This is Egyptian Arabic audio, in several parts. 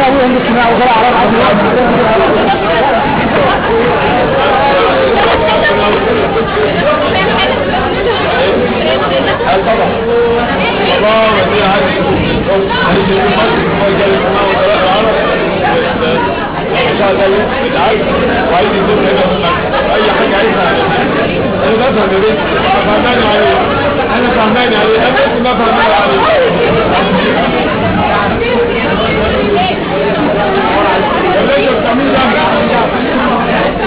يا ابوي عندك اجتماع وطلع على وعايز يزور هنا في المكتب اي حاجه عايزها انا بفهم يا بنت فهماني عليه انا فهماني عليه انا بس ما فهماني عليه يا بنت بتعملي جنبي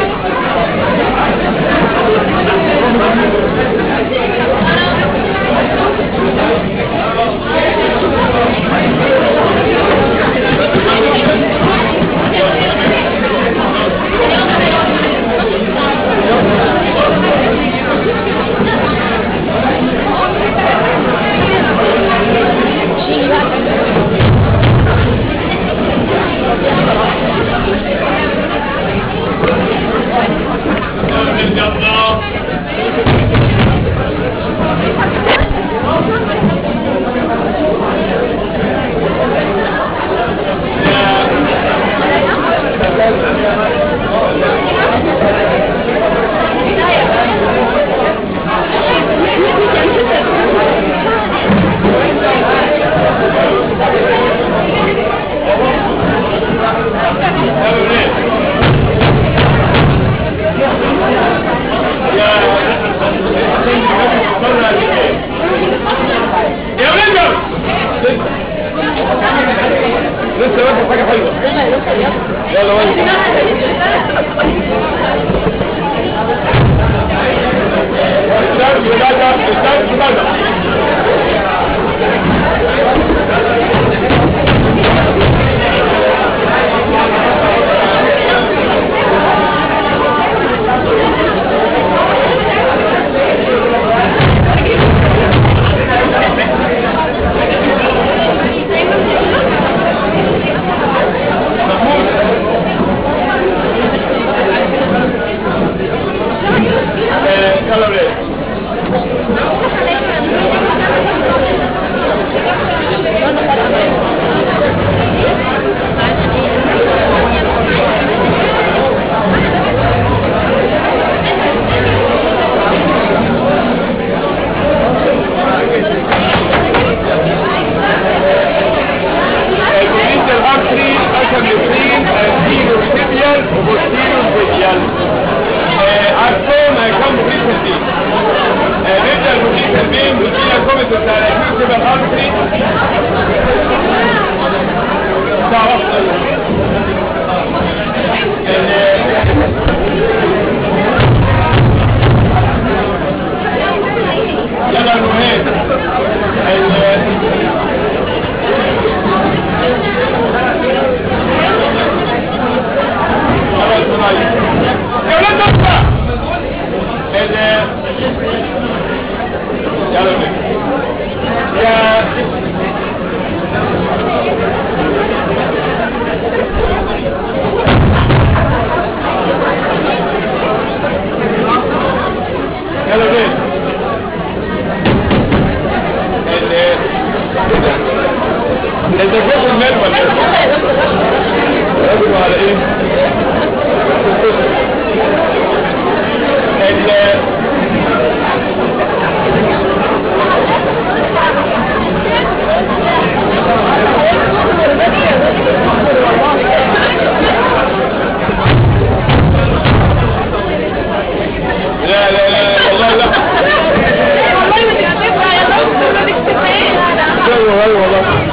يا ولد لسه واخد حاجه حلوه يلا ولد استاذ بدايه استاذ بدايه يلا ولد الجديد الارتري قسم الاثنين انتيرو تيبيال وبوستيرو فيديال عارفون كم بوزيشن دي آه، نبدا البوزيشن بين ودينا كومنت بتاع الفيوتشر الارتري تعرف يلا المهم خلاص طيب يا ولاد تطلع ال- يلا بينا يا يلا بينا ال- انت جبت المال ولا ايه؟ ركزوا على ايه؟ ال- لا لا لا والله لا ايوه ايوه والله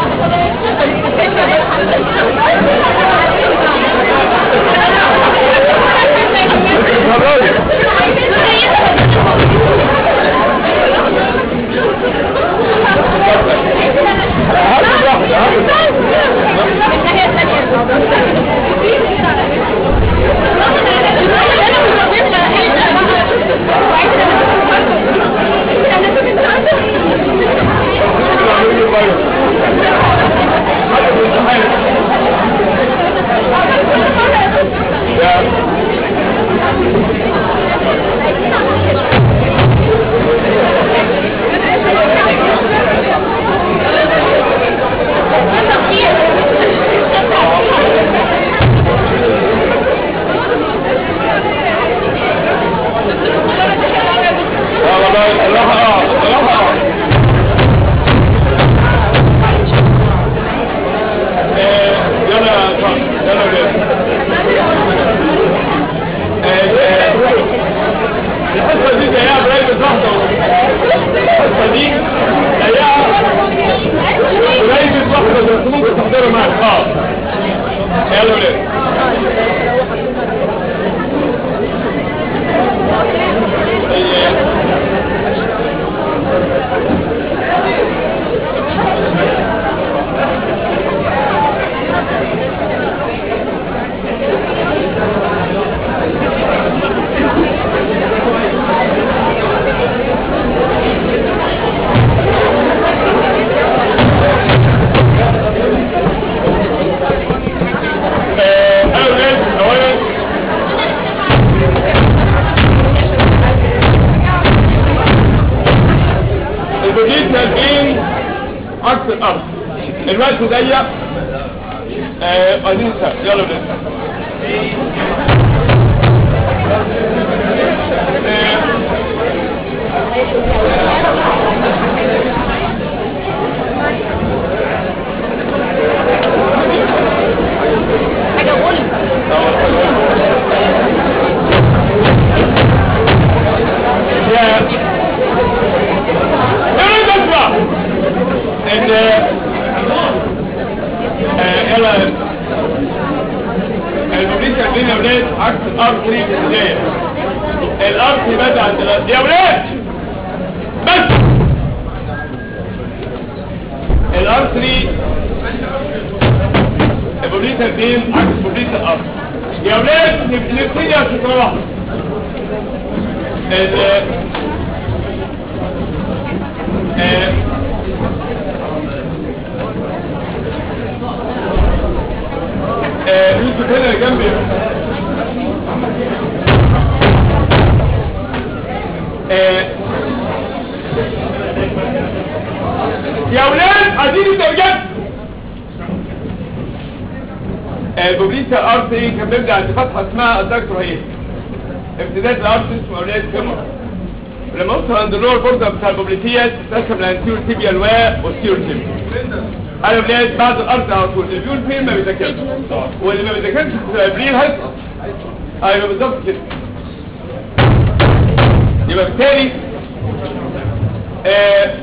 اتفرجوا هاتوا براحتك هاتوا هاتوا الامتحان الوقت ضيق آه عايزين نشتغل يلا بنبدا حاجة قول يا يلا نسمع ان آه، يلا المبنية كاتبين يا ولاد عكس الار 3 في البداية الار 3 بدأ عند الار يا ولاد بس الار 3 المبنية كاتبين عكس مبنية الار يا ولاد نب- نبتدي يا شطرات ال آه، آه، يوسف هنا جنبي آه، يا ولاد عايزين نبدا بجد آه، بوبليسا ار 3 كان بيبدا عند فتحه اسمها الدكتور هي امتداد الارض اسمه اولاد كمر لما اوصل عند اللور بوردر بتاع البوبليتيات تتقسم لانتيور تيبيال و والتيور تيبيال انا ولاد بعد الارض على طول اللي بيقول فين ما بيذاكرش واللي ما بيذاكرش في ابريل هيسقط ايوه بالظبط كده يبقى بالتالي آه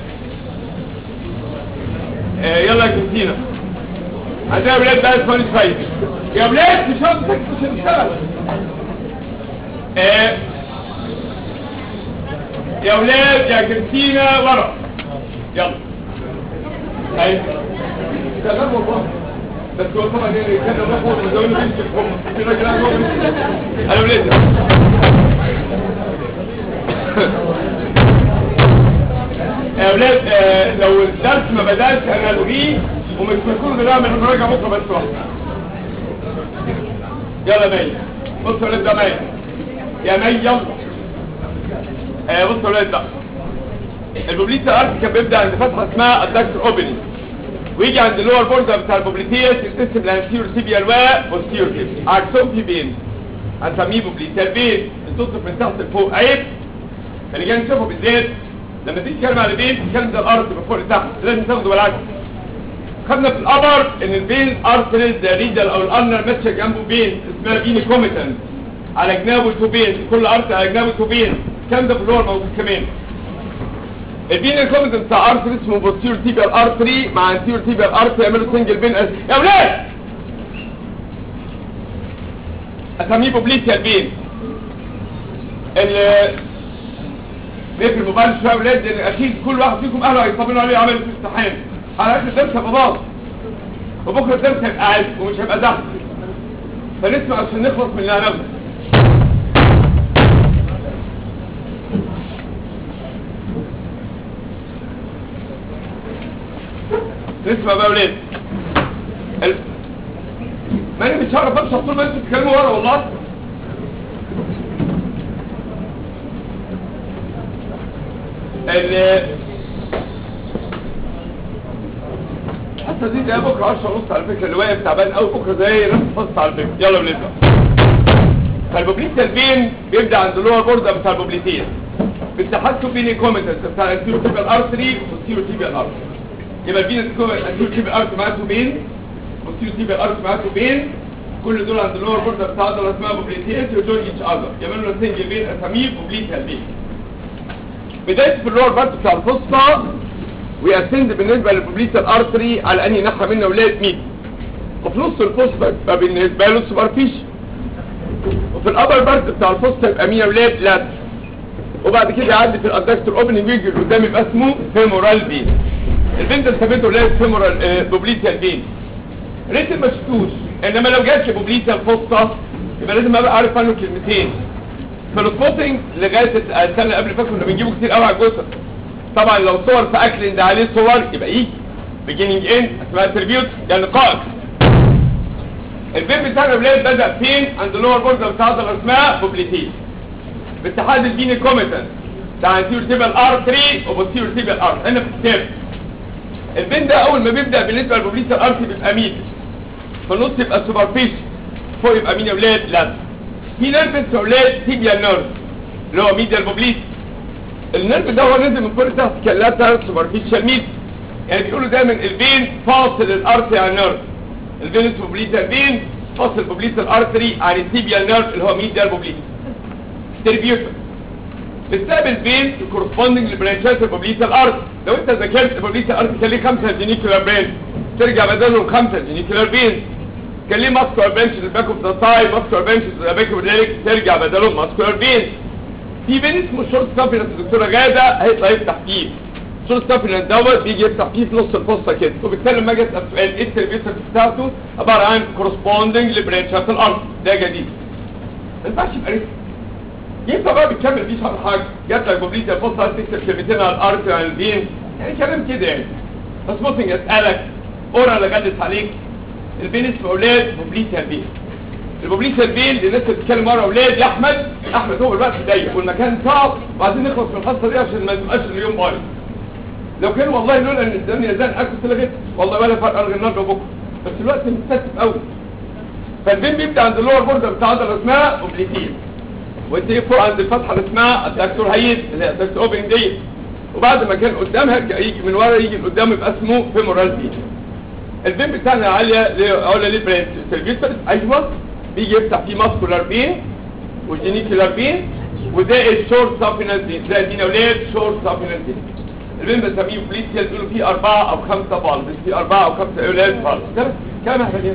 آه يلا يا كريستينا عندنا ولاد بقى اسمها فايت يا ولاد مش هتسكت مش هتشتغل آه يا ولاد يا كريستينا ورا يلا ايوه شغال والله بس هو طبعا يعني كان الله فوق من زمان بيمشي في هم في راجل قاعد فوق بيمشي. انا ولاد يا ولاد آه لو الدرس ما بدأش انا الغيه ومش هيكون بنعمل مراجعه بكره بس واحده يلا مي بصوا يا ولاد ده مي يا مي يلا آه بصوا يا ولاد بقى البوبليتا ارت كان بيبدا عند فتحه اسمها الدكتور اوبننج ويجي عند اللور بوردر بتاع البوبليتيس يتقسم لانتيور تيبيال و بوستيور تيبيال عكسهم في بين هنسميه بوبليتا البين بتصف من تحت لفوق عيب اللي جاي نشوفه بالذات لما تيجي تتكلم على البين تتكلم ده الارض من فوق لتحت لازم تاخده بالعكس خدنا في الابر ان البين ارتريز ده ريدل او الارنر ماشيه جنبه بين اسمها بيني كوميتنت على جنابه تو بين كل ارت على جنابه تو بين الكلام ده في اللور موجود كمان البين الكوميتنت بتاع ارتري اسمه بوستيور تيبيال ارتري مع انتيور تيبيال ارتري يعملوا سنجل بين أس... يا ولاد اسميه بوبليتيا البين ال نقفل الموبايل شويه يا ولاد لان اكيد كل واحد فيكم اهله هيطمنوا عليه عمل في امتحان على اخر الدرس هيبقى باظ وبكره الدرس هيبقى عادي ومش هيبقى زحمه فنسمع عشان نخلص من اللي هناخده نسمع بقى يا ولاد ال... ما انا مش هعرف اشرح طول ما انتوا بتتكلموا ورا والله ال حتى دي ده بكره 10 ونص على فكره اللي واقف تعبان قوي بكره زي نفس الفصل على فكره يلا بنبدا فالبوبليت البين بيبدا عند اللور بوردر بتاع البوبليتين بالتحكم بين الكوميتنس بتاع الانتيروتيبيال ارتري والسيروتيبيال ارتري يبقى البين الانتيروتيبيال ارتري معاه بين والسيروتيبيال ارتري معاه بين كل دول عند اللور بوردر بتاع عضله اسمها بوبليتين يجوين ايتش اذر يعملوا سنجل بين اساميه بوبليت البين بدايه في اللور بارت بتاع الفصة ويأسند بالنسبة للبوبليتال ارتري على انهي ناحية منه ولاد ميد وفي نص الفصة يبقى بالنسبة له سوبرفيش وفي الابر بارت بتاع الفصة يبقى مين يا ولاد لات وبعد كده يعدي في الادكتور اوبننج ويجي اللي قدام يبقى اسمه فيمورال بين البين ده سميته ولاد فيمورال آه، بوبليتال بين ريت ما شفتوش انما لو جاتش بوبليتال فصة يبقى لازم ابقى عارف عنه كلمتين في السبوتنج لغايه السنه اللي قبل فاتت كنا بنجيبه كتير قوي على الجثث طبعا لو صور في اكل ده عليه صور يبقى يجي بيجيننج ان اسمها تريبيوت يعني قائد البيب بتاعنا الولاد بدا فين عند اللور بوردر بتاع عضله اسمها بوبليتين باتحاد البيني كوميتن بتاع انتيور تيبل ار 3 وبوستيور تيبل ار هنا في الكتاب البين ده اول ما بيبدا بالنسبه للبوبليس الارتي بيبقى ميد في النص يبقى سوبرفيش فوق يبقى مين يا ولاد لا في نيرف اسمه يا ولاد تيبيال نيرف اللي هو ميديال بوبليس النيرف ده هو نازل من فوق تحت كلاتا سوبرفيشال ميد يعني بيقولوا دايما الفين فاصل الارتري عن النيرف الفين اسمه بوبليتال فين فاصل بوبليتال ارتري عن التيبيال نيرف اللي هو ميديال بوبليس ديستريبيوتر بتستقبل فين كورسبوندنج لبرانشات البوبليتال ارت لو انت ذاكرت البوبليتال ارت كان ليه 5 جينيكولار برين ترجع بدلهم 5 جينيكولار بين كان ليه ماسكولار برانش للباك اوف ذا ساي ماسكولار برانش للباك اوف ذا ترجع بدلهم ماسكولار بين في بين اسمه شورت سافينس الدكتوره غاده هيطلع يفتح فيه شورت سافينس دوت بيجي يفتح فيه في نص الفصه كده وبالتالي لما اجي اسال سؤال ايه التربيوتر بتاعته عباره عن كورسبوندنج لبرانشات الارت ده جديد ما ينفعش يبقى ريسك ينفع بقى بتكمل فيه شرح حاجه جات لك بوبليتيا الفصه عايز تكتب كلمتين على الارت وعلى البين يعني كلام كده يعني بس ممكن يسالك اورا اللي غلس عليك البين اسمه اولاد بوبليتيا البين البوبليتيا البين للناس اللي بتتكلم ورا اولاد يا احمد احمد هو الوقت ضيق والمكان صعب وعايزين نخلص من الحصه دي عشان ما تبقاش اليوم بايظ لو كان والله لولا ان الدنيا زنقه كنت لغيت والله ولا فرق الغي النهارده وبكره بس الوقت مستسف قوي فالبين بيبدا عند اللور بوردر بتاع عضله اسمها اوبليتيا وانت فوق عند الفتحه اللي اسمها الدكتور هيد اللي هي الدكتور اوبن دي وبعد ما كان قدامها يرجع يجي من ورا يجي لقدام يبقى اسمه فيمورال بين البين بتاعنا عاليه اولى ليه برانش سيرفيتر ايوه بيجي يفتح فيه ماسكولار بين وجينيكولار بين وده الشورت سافينال بين ده دي اولاد شورت سافينال بين البين بنسميه بليتيال بيقولوا فيه اربعه او خمسه بالز فيه اربعه او خمسه اولاد بالز ده كلام احنا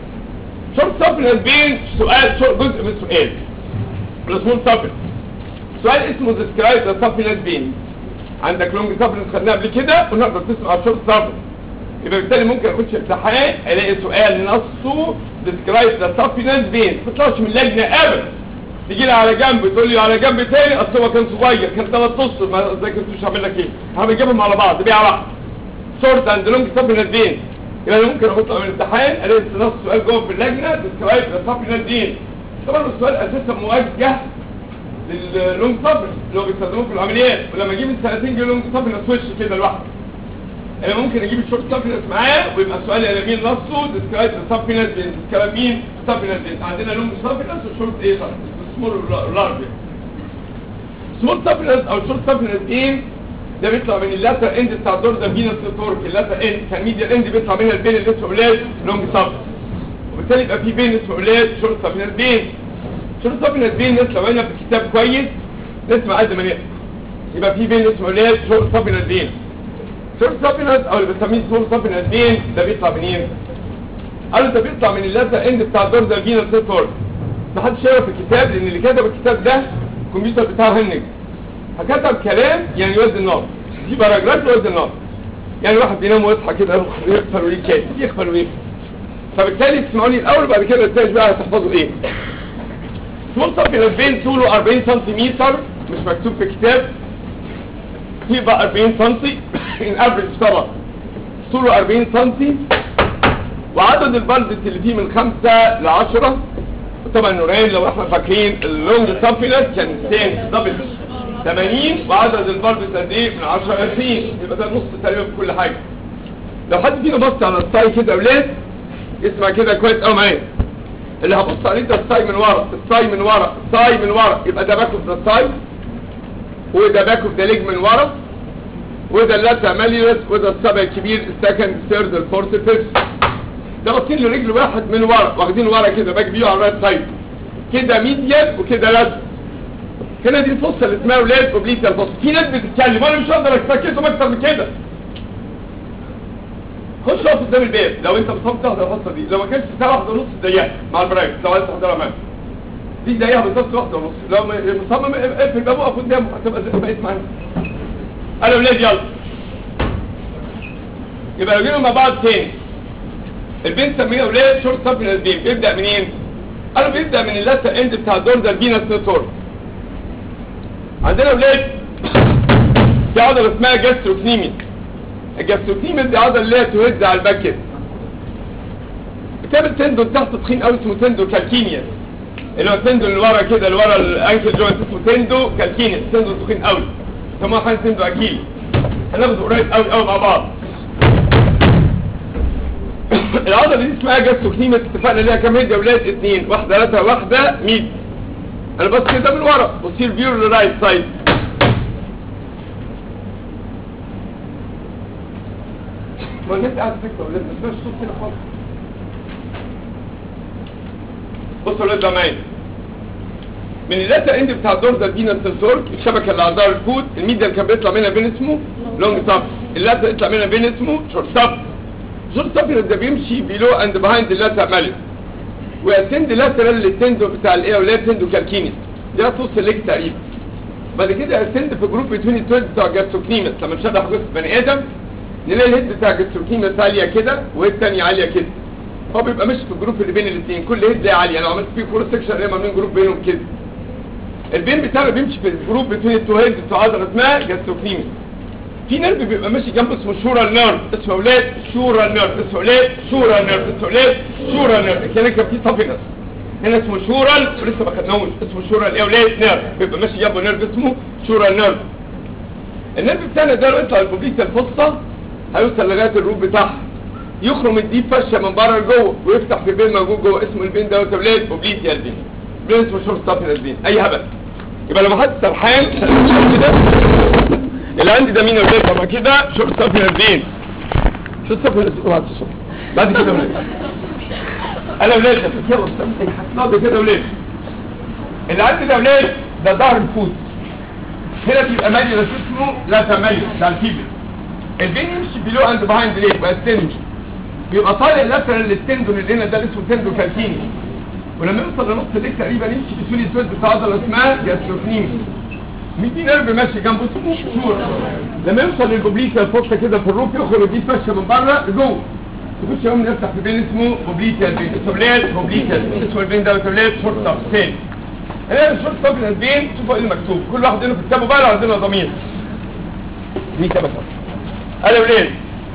شورت سافينال بين سؤال شورت جزء من سؤال الاسمول سافينس سؤال اسمه ديسكرايب ذا سافينس بين عندك لونج سافينس خدناه قبل كده ونقدر تسمع شورت سافينس يبقى بالتالي ممكن اخش امتحان الاقي سؤال نصه ديسكرايب ذا سافينس بين ما تطلعش من اللجنه ابدا تيجي لي على جنب تقول لي على جنب تاني اصل هو كان صغير كان ثلاث اسطر ما ذاكرتوش هعمل لك ايه هبجيبهم على بعض بيع واحد شورت اند لونج سافينس بين يبقى انا ممكن احط من الامتحان الاقي نص سؤال جوه في اللجنه ديسكرايب ذا سافينس بين طبعا السؤال اساسا موجه للونج صبر اللي هو بيستخدموه في العمليات ولما اجيب السنتين جه لونج صبر سويتش كده لوحده انا ممكن اجيب الشورت سافينس معاه ويبقى السؤال على مين نصه ديسكرايب سافينس ديسكرايب مين سافينس عندنا لونج سافينس وشورت ايه سمول لارج سمول سافينس او شورت سافينس ايه ده بيطلع من اللاتر اند بتاع الدور ده فينس نتورك اللاتر اند كان ميديا اند بيطلع منها البين اللي اسمه اولاد لونج سافينس وبالتالي يبقى في بين اسمه اولاد شورت سافينس بين شورت سافينس بين ناس لو في الكتاب كويس نسمع قد ما نقدر يبقى في بين اسمه اولاد شورت سافينس بين شورت سافينس او اللي بنسميه سمول سافينس بين ده بيطلع منين؟ قالوا ده بيطلع من اللاتر اند بتاع الدور ده فينس نتورك ما حدش يعرف الكتاب لان اللي كتب الكتاب ده الكمبيوتر بتاعه هنج فكتب كلام يعني يوزن النار دي باراجراف يوزن النار يعني واحد بينام ويصحى كده يغفر ويكاد يغفر ويكاد فبالتالي تسمعوني الاول بعد كده الثاني بقى هتحفظوا ايه سمول سافينس بين طوله 40 سنتيمتر مش مكتوب في كتاب يبقى 40 سنتي ان افريج طبعا طوله 40 سنتي وعدد البلدز اللي فيه من 5 ل 10 طبعا نورين لو احنا فاكرين اللونج سافينس كان ثاني دبل 80 وعدد البلدز قد ايه من 10 ل 20 يبقى ده نص تقريبا في كل حاجه لو حد فينا بص على الساي كده يا ولاد اسمع كده كويس قوي معايا اللي هبص عليه ده الساي من ورا الساي من ورا الساي من ورا يبقى ده باك اوف ذا ساي وده باك اوف ذا ليج من ورا وده اللاتا ماليوس وده السبع الكبير السكند ثيرد الفورث الفيفث ده واخدين له رجل واحد من ورا واخدين ورا كده باك فيو على الرايت سايد كده ميديال وكده لات هنا دي الفصه اللي اسمها ولاد اوبليتا الفصه في ناس بتتكلم وانا مش هقدر اسكتهم اكتر من كده خش اقف قدام الباب لو انت مصمم تحضر الفصه دي لو ما كانش ساعه واحده ونص دقيقه مع البرايف لو عايز تحضرها معاك دي دقيقه بالظبط واحده ونص لو مصمم اقفل الباب وقف قدامه هتبقى زي ما بقيت معانا انا ولاد يلا يبقى لو جينا مع بعض تاني البنت سميها ولاد شورت سافينس بين بيبدا منين؟ قالوا بيبدا من اللاتر اند بتاع الدور ده الفينس نتورك عندنا ولاد في عضله اسمها جاستروكنيميس الجاستروكنيميس دي عضله اللي هي تهز على الباك كده بتعمل تندون تحت تخين قوي اسمه تندو كالكينيس اللي هو التندون اللي ورا كده اللي ورا الانكل جوينت اسمه تندو كالكينيس تندون تخين قوي سموها حاجه تندو اكيل هناخده قريب قوي قوي مع بعض العضله دي اسمها جاستوكنيمس اتفقنا ليها كام هيد يا ولاد اثنين واحده ثلاثه واحده 100 انا بس كده من ورا بصير فيو للرايت سايد ما الناس قاعده ساكته يا ولاد ما تسمعش صوت كده خالص بصوا يا ولاد ده معايا من اللاتر اند بتاع الدور ده ادينا السنسور الشبكه اللي على ظهر الفوت الميديا اللي كان بيطلع منها بين اسمه لونج تاب اللاتر يطلع منها بين اسمه شورت تاب شورت تاب ده بيمشي بيلو اند بيهايند اللاتر ماليوس ويسند لاترال للتندو بتاع الايه ولا تندو كالكينيس ده نص الليج تقريبا بعد كده يسند في جروب بتوين التويد بتاع جاستروكنيمس لما نشرح جثه بني ادم نلاقي الهيد بتاع جاستروكنيمس عاليه كده والهيد الثانيه عاليه كده هو بيبقى ماشي في الجروب اللي بين الاثنين كل هيد ليه عاليه لو عملت فيه كورس سكشن الاقي عاملين جروب بينهم كده البين بتاعنا بيمشي في الجروب بتوين التو هيد بتوع عضله اسمها جاستروكنيمس في نيرف بيبقى ماشي جنبه اسمه شورا نيرف اسمه اولاد شورا نيرف اسمه اولاد شورا نيرف اسمه اولاد شورا نيرف كان كان في صافينس هنا اسمه شورال ولسه ما خدناهوش اسمه شورال ايه اولاد نيرف بيبقى ماشي جنبه نيرف اسمه شورال نيرف النيرف بتاعنا ده لو يطلع البوبليكا الفصة هيوصل لغايه الروب بتاعها يخرم الديب فشه من بره لجوه ويفتح في بين موجود جوه اسمه البين ده اولاد بوبليكا البين بين اسمه شورت صافينس بين اي هبل يبقى لما حد سرحان كده اللي عندي ده مين يا ولاد طبعا كده شورت صافينس بين شورت صافينس بعد الصبح بعد كده ولاد انا ولاد يلا هتنض كده ولاد اللي عندي ده ولاد ده ظهر الفوت هنا بيبقى مالي ده اسمه لا تميز ده الفيبر البين يمشي بلو اند بيهايند ليه بقى ستينج بيبقى طالع لاترال للتندون اللي هنا ده اللي اسمه تندو كالكيني ولما يوصل لنص الليل تقريبا يمشي بسون التويد بتاع عضله اسمها جاستروكنيمي ميدي نيرف ماشي جنبه اسمه شور لما يوصل للبوبليكا الفصة كده في الروب يخرج دي فشه من بره لجوه تخش يوم نفتح في بين اسمه بوبليكا البين اسمه بلاد بوبليكا اسمه البين ده بلاد شورت اب تاني هنا الشورت اب البين شوفوا ايه المكتوب كل واحد هنا في كتابه بقى لو عندنا ضمير دي كتابه انا ولاد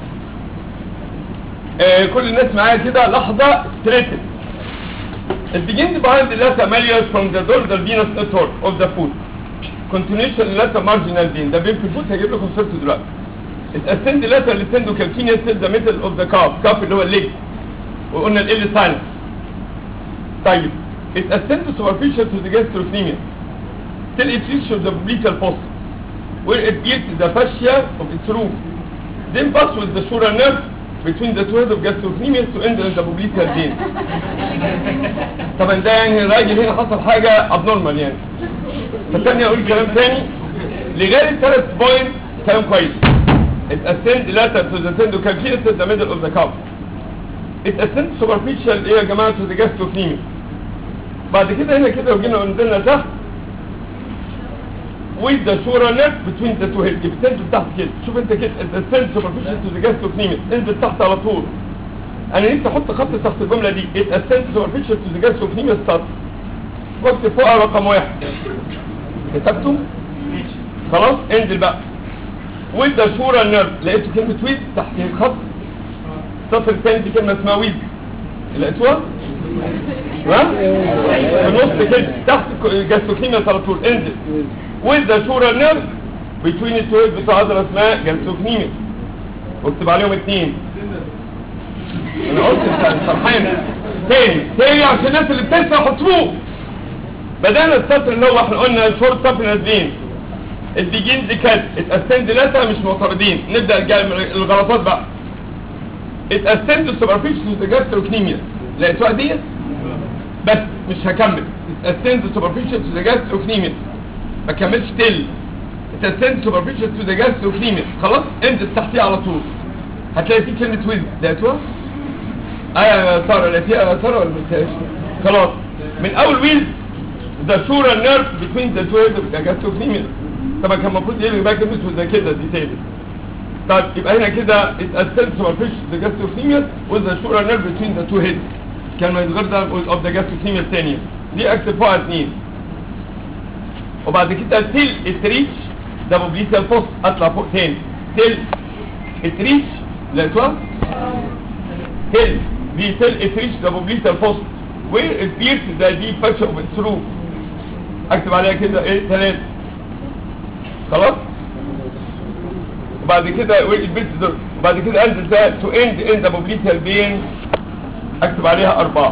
آه كل الناس معايا كده لحظه ستريتد It begins behind the latter malleus from the dorsal venous network of the foot. Continuation latter marginal vein. ده بين في الفوت هجيب لكم صورته دلوقتي. It ascend later lentendocalcaneus till the middle of the calf. calf اللي هو الليج. وقلنا ال L silent. طيب. It ascend superficial to the gastrocnemius. Till it reaches the umbilical fossa. Where it pierces the fascia of its roof. Then pass with the sural nerve between the two heads of gastrocnemius to end in the umbilical vein. طبعا ده يعني الراجل هنا حصل حاجة abnormal يعني فالتاني اقول كلام تاني لغاية الثلاث بوينت كلام كويس it ascend later to the tendocalcaneus in the middle of the cup it ascend superficial ايه يا جماعة to the gastrocnemius بعد كده هنا كده لو جينا ونزلنا تحت with the sural nerve between the two heads بتنزل تحت كده شوف انت كده it ascend superficial to the gastrocnemius انزل تحت على طول انا نفسي احط خط تحت الجمله دي it ascends superficial to the gastrocnemius سطر واكتب فوقها رقم واحد كتبته خلاص انزل بقى with the sural nerve لقيتوا كلمه ويد تحت الخط السطر الثاني في كلمه اسمها ويد لقيتوها ها في النص كده تحت الجاستروكنيميوس على طول انزل with the sural nerve between the two heads بتاع عضله اسمها جاستروكنيميوس واكتب عليهم اثنين انا قلت انت فرحان تاني تاني عشان الناس اللي بتنسى حطوه بدأنا السطر اللي هو احنا قلنا شورت سابنس فين البيجينز كات اتأسند لاتر مش معترضين نبدأ الجا- الغلطات بقى اتأسند سوبرفيشال جاستروكنيميا لقيتوها ديت بس مش هكمل اتأسند سوبرفيشال تو ذا جاستروكنيميا ما كملش تل اتأسند سوبرفيشال تو ذا جاستروكنيميا خلاص انزل تحتيه على طول هتلاقي فيه كلمة ويز لقيتوها ايه يا ساره لقيتيها يا ساره ولا ما لقيتيهاش خلاص من اول ويز ذا شورال نيرف بتوين ذا تو هيدز اوف جاستروكنيميا طبعا كان المفروض يلغي بقى كلمه زي كده دي تاني طيب يبقى هنا كده اتأسست سوبرفيش ذا جاستروكنيميا وذا شورال نيرف بتوين ذا تو هيدز كان ما يتغير ده اوف ذا جاستروكنيميا الثانيه دي اكتب فوقها اثنين وبعد كده تيل اتريتش ده بوبليسيال فوس اطلع فوق تاني تيل اتريتش لقيتوها تيل دي تيل اتريتش ده بوبليسيال فوس وير البيرت ده دي فاكشن اوف اتس اكتب عليها كده ايه ثلاثة خلاص وبعد كده وير البيرت ده وبعد كده انزل ده تو اند ان ذا بوبليسيال بين اكتب عليها اربعة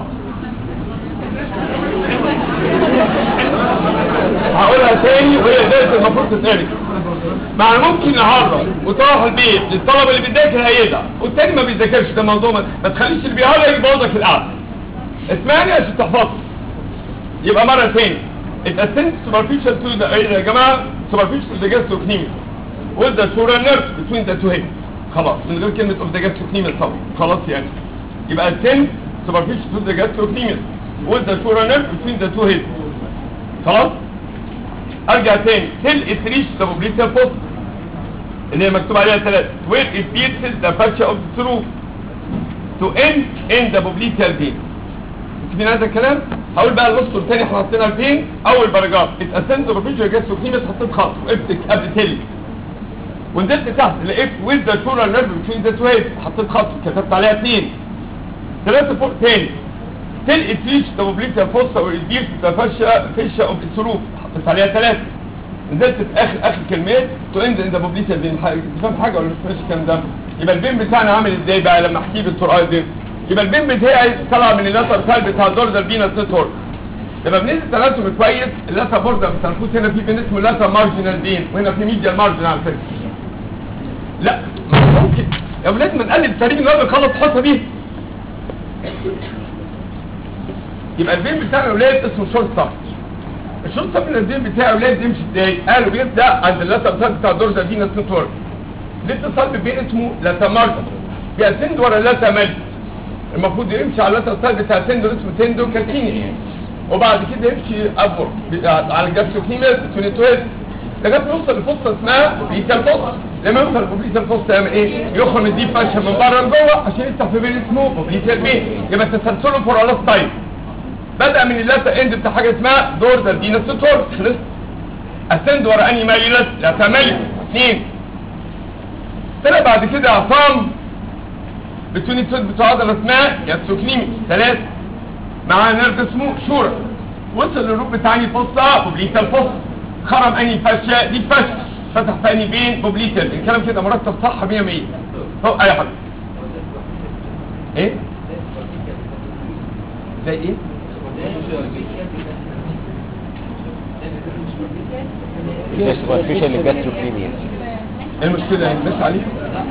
هقولها تاني وهي ذات المفروض تتقري مع ممكن النهارده وتروح البيت للطلبه اللي بيذاكر هيدع والتاني ما بيذاكرش ده موضوع ما, ما تخليش اللي بيهرج يبوظك القعده اسمعني عشان تحفظ يبقى مره تاني اتقسمت superficial to the يا جماعه superficial to the gastrocnemius with the sural nerve between the two heads خلاص من غير كلمه of the gastrocnemius طبعا خلاص يعني يبقى التن superficial to the gastrocnemius with the sural nerve between the two heads خلاص ارجع تاني till it reaches the popliteal fossa اللي هي مكتوب عليها ثلاثة where it pierces the fascia of the throat to end in the popliteal vein مكتوبين هذا الكلام هقول بقى الاسطر تاني احنا حطينا الفين اول باراجراف اتقسمت بروفيشنال جاستروكنيمس حطيت خط وقفت قبل تل ونزلت تحت لقيت with the sural nerve between the two heads حطيت خط كتبت عليها اثنين ثلاثة فوق تاني till it reaches the popliteal fossa where it pierces the fascia fascia of the throat حطيت عليها ثلاثة نزلت في اخر اخر كلمات تو اند ان ذا بوبليشن بين حاجه انت فاهم حاجه ولا مش فاهم الكلام ده يبقى البين بتاعنا عامل ازاي بقى لما احكيه بالطرقه دي يبقى البين بتاعي طالع من اللاتر سال بتاع الدورزال فينس نتورك لما بننزل تناسب كويس اللاتر بوردر بتنفوس هنا في بين اسمه لاتر مارجنال بين وهنا في ميديال مارجن على فكره لا ممكن يا ولاد ما نقلل التاريخ اللي هو بيخلص حصه بيه يبقى البين بتاعنا يا ولاد اسمه شورت سب الشوط صف النزيل بتاع اولاد يمشي ازاي قالوا بيبدا عند اللاتر سال بتاع الدورزال فينس نتورك الاتصال بين اسمه لاتامارجا بيأسند ورا اللاتامال المفروض يمشي على اللاتر سال بتاع تندو اسمه تندو كاتيني وبعد كده يمشي ابور على الجاستروكنيميس تونيتويد لغايه ما يوصل لفصه اسمها بيتال فص لما يوصل لبوبليتال فص يعمل ايه؟ يخرج الديب فاشن من بره لجوه عشان يفتح في بين اسمه بوبليتال بين يبقى تسلسله فور تايم بدأ من اللاتة اند بتاع حاجة اسمها دور ذا فينس تور خلص اسند ورا اني مالينس لاتا مالي اثنين طلع بعد كده عصام بتوني تود بتاع عضلة اسمها ياسوكنيمي ثلاثة معاه نيرف اسمه شورا وصل للروب بتاع اني فصة بوبليتال فص خرم اني فاشيا دي فاشيا فتح في اني بين بوبليتال الكلام كده مرتب صح 100 100 هو اي حاجة ايه زي ايه ده سوبرفيشال جاستروكليميا ايه المشكلة يعني بس عليه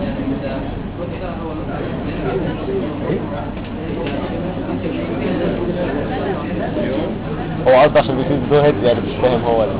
هو قصده عشان بيكون دو هيد يعني مش فاهم هو ولا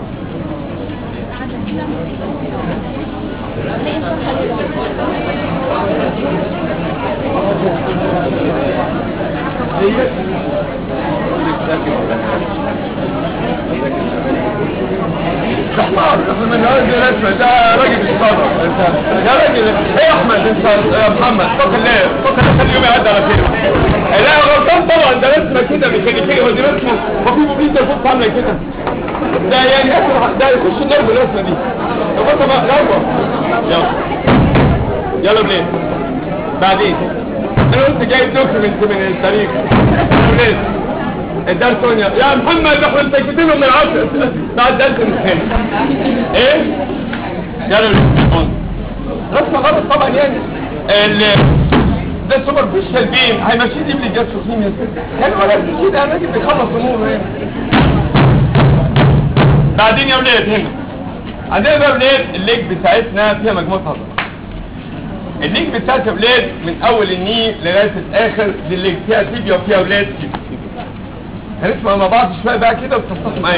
ده حمار احنا من هذا الرسمة ده راجل الصدر انت يا راجل ايه يا احمد انت يا محمد اتق الله اتق الله خلي يومي يعدي على خير لا غلطان طبعا ده رسمة كده ميكانيكية ودي رسمة وفي موبيل الفوت عاملة كده ده يعني اخر ده يخش النار بالرسمة دي طب انت بقى يلا يلا يلا بليد بعدين انا قلت جايب دوكيمنت من التاريخ بليد الدرس هنا يا محمد احنا مسكتين من العصر بعد درس الامتحان ايه يلا بليد رسمة غلط طبعا يعني ال ده سوبر فيشال بين هيمشي دي من الجاس وخيم كان ولا كده انا راجل بيخلص اموره يعني بعدين يا ولاد هنا عندنا بقى ولاد الليج بتاعتنا فيها مجموعه عضلات الليج بتاعت يا ولاد من اول الني لغايه الاخر دي الليج فيها تيبيا وفيها ولاد تيبيا هنسمع مع بعض شويه بقى كده وتصحصح معايا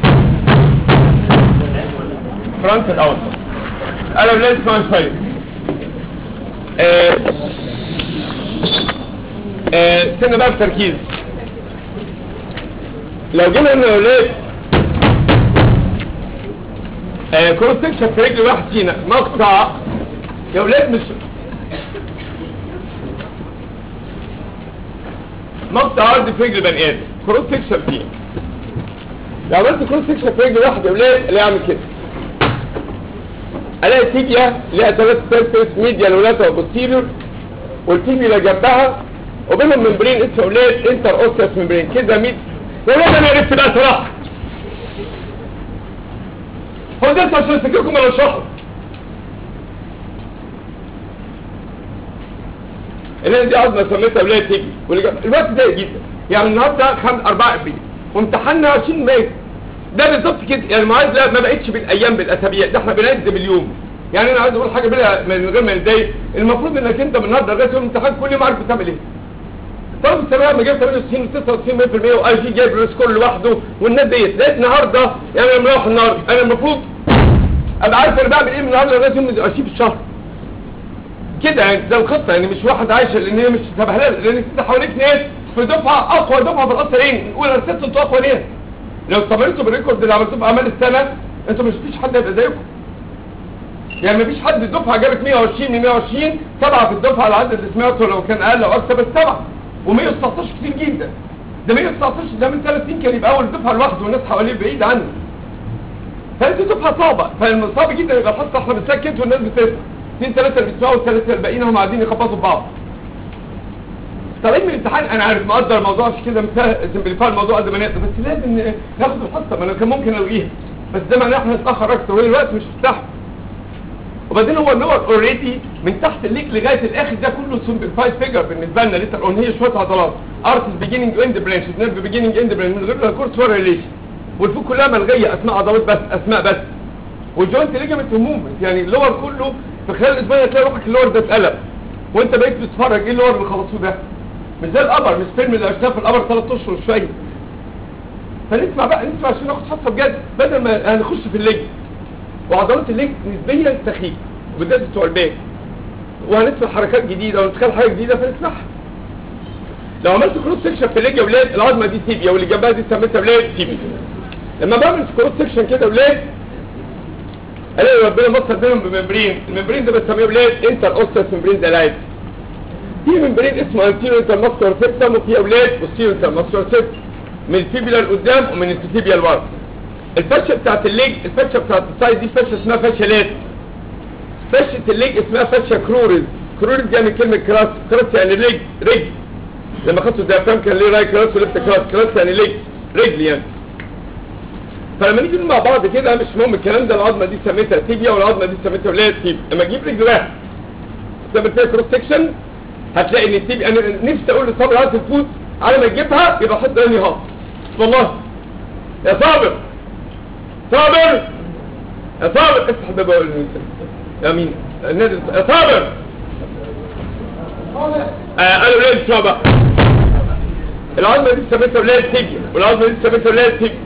فرونت الاول انا ولاد اسمعوا شويه آه آه استنى بقى بتركيز لو جينا هنا يا ولاد آه كروس سكشن في رجل واحد فينا مقطع يا ولاد مش مقطع عرض في رجل بني ادم كروس سكشن فيه لو عملت كروس سكشن في رجل واحد يا ولاد اللي يعمل كده الاقي تيبيا ليها ثلاث سيرفيس ميديال ولاتر وبوستيريور والتيبيا اللي جنبها وبينهم ممبرين اسمه اولاد انتر اوسيس ممبرين كده ميد يا ولاد انا عرفت بقى صراحه هو ده عشان افتكركم انا اشرحه اللي دي عظمه سميتها ولايه تجي واللي جنب- الوقت ضيق جدا يعني النهارده 5 4 ابريل وامتحاننا 20 مايو ده بالظبط كده يعني المعادله ما بقتش بالايام بالاسابيع ده احنا بنعد باليوم يعني انا عايز اقول حاجه بلا من غير ما نتضايق المفروض انك انت من النهارده لغايه يوم الامتحان كل يوم عارف بتعمل ايه طالب الثانويه لما جايب 98 و99% واي جي جايب السكور لوحده والناس ديت لقيت النهارده يعني لما اروح النهارده انا المفروض ابقى عارف انا بعمل ايه من النهارده لغايه يوم اشيب الشهر كده يعني ده الخطه يعني مش واحد عايش لان هي مش سبهلله لان انت حواليك ناس في دفعه اقوى دفعه في القصر ايه نقول انا ست انتوا اقوى ليه لو استمرتوا بالريكورد اللي عملتوه في اعمال السنه انتوا مش فيش حد هيبقى زيكم يعني مفيش حد الدفعه جابت 120 من 120 سبعه في الدفعه العدد اللي سمعته لو كان اقل او اكتر بس سبعه و119 كتير جدا ده 119 ده من ثلاث سنين كان يبقى اول دفعه لوحده والناس حواليه بعيد عنه فانت دفعه صعبه فالصعب جدا يبقى الحصه احنا بنسكت والناس بتسمع اثنين ثلاثه اللي بيسمعوا والثلاثه الباقيين هم قاعدين يخبطوا في بعض طالعين من الامتحان انا عارف مقدر الموضوع مش كده سمبليفاي الموضوع قد ما نقدر بس لازم ناخد الحصه ما انا كان ممكن الغيها بس ده معناه احنا نتاخر اكتر وهي الوقت مش مفتاح وبعدين هو اللور اوريدي من تحت الليك لغايه الاخر ده كله سمبليفايد فيجر بالنسبه لنا ليتر اون هي شويه عضلات ارتس بيجيننج اند برانش نيرف بيجيننج اند برانش من غير لا كورس ولا ريليشن والفوق كلها ملغيه اسماء عضلات بس اسماء بس والجوينت ليجمنت وموفمنت يعني اللور كله في خلال اسبوع هتلاقي روحك اللور ده اتقلب وانت بقيت بتتفرج ايه اللور اللي خلصوه ده مش زي القمر مش فيلم اللي عشناه في القمر ثلاث اشهر وشويه فنسمع بقى نسمع عشان ناخد حصه بجد بدل ما هنخش في الليج وعضلات الليج نسبيا سخيفه وبالذات بتوع الباك وهنسمع حركات جديده ونتخيل حاجه جديده فنسمعها لو عملت كروس سكشن في الليج يا ولاد العظمه دي تيبيا واللي جنبها دي سميتها ولاد تيبيا لما بعمل كروس سكشن كده ولاد الاقي ربنا مصر بينهم بممبرين الممبرين ده بسميه ولاد انتر اوستس ممبرين ده لايت في ممبرين اسمه انتيرو انتر ماسكولار سيبتم وفي اولاد بوستيرو انتر ماسكولار سيبتم من الفيبيلا لقدام ومن التيبيا لورا الفشه بتاعت الليج الفشه بتاعت السايد دي فشه اسمها فشه لات فشه الليج اسمها فشه كرورز كرورز دي يعني كلمه كراس كراس يعني رجل رجل لما خدتوا الديافرام كان ليه راي كراس ولفت كراس كراس يعني ليج رجل يعني فلما نيجي نقول مع بعض كده مش مهم الكلام ده العظمه دي سميتها تيبيا والعظمه دي سميتها ولاد تيبيا لما اجيب رجل واحد تعمل فيها كروس سكشن هتلاقي ان التيبيا انا نفسي اقول لصابر هات الفوت على ما تجيبها يبقى حط راني هات والله يا صابر صابر يا صابر افتح الباب واقول يا مين النادي يا صابر آه قالوا ليه اسمها بقى العظمه دي سميتها ولاد تيبيا والعظمه دي سميتها ولاد تيبيا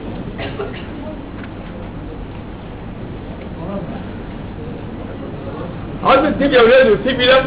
عظمه التيبيا يا ولاد والتيبيا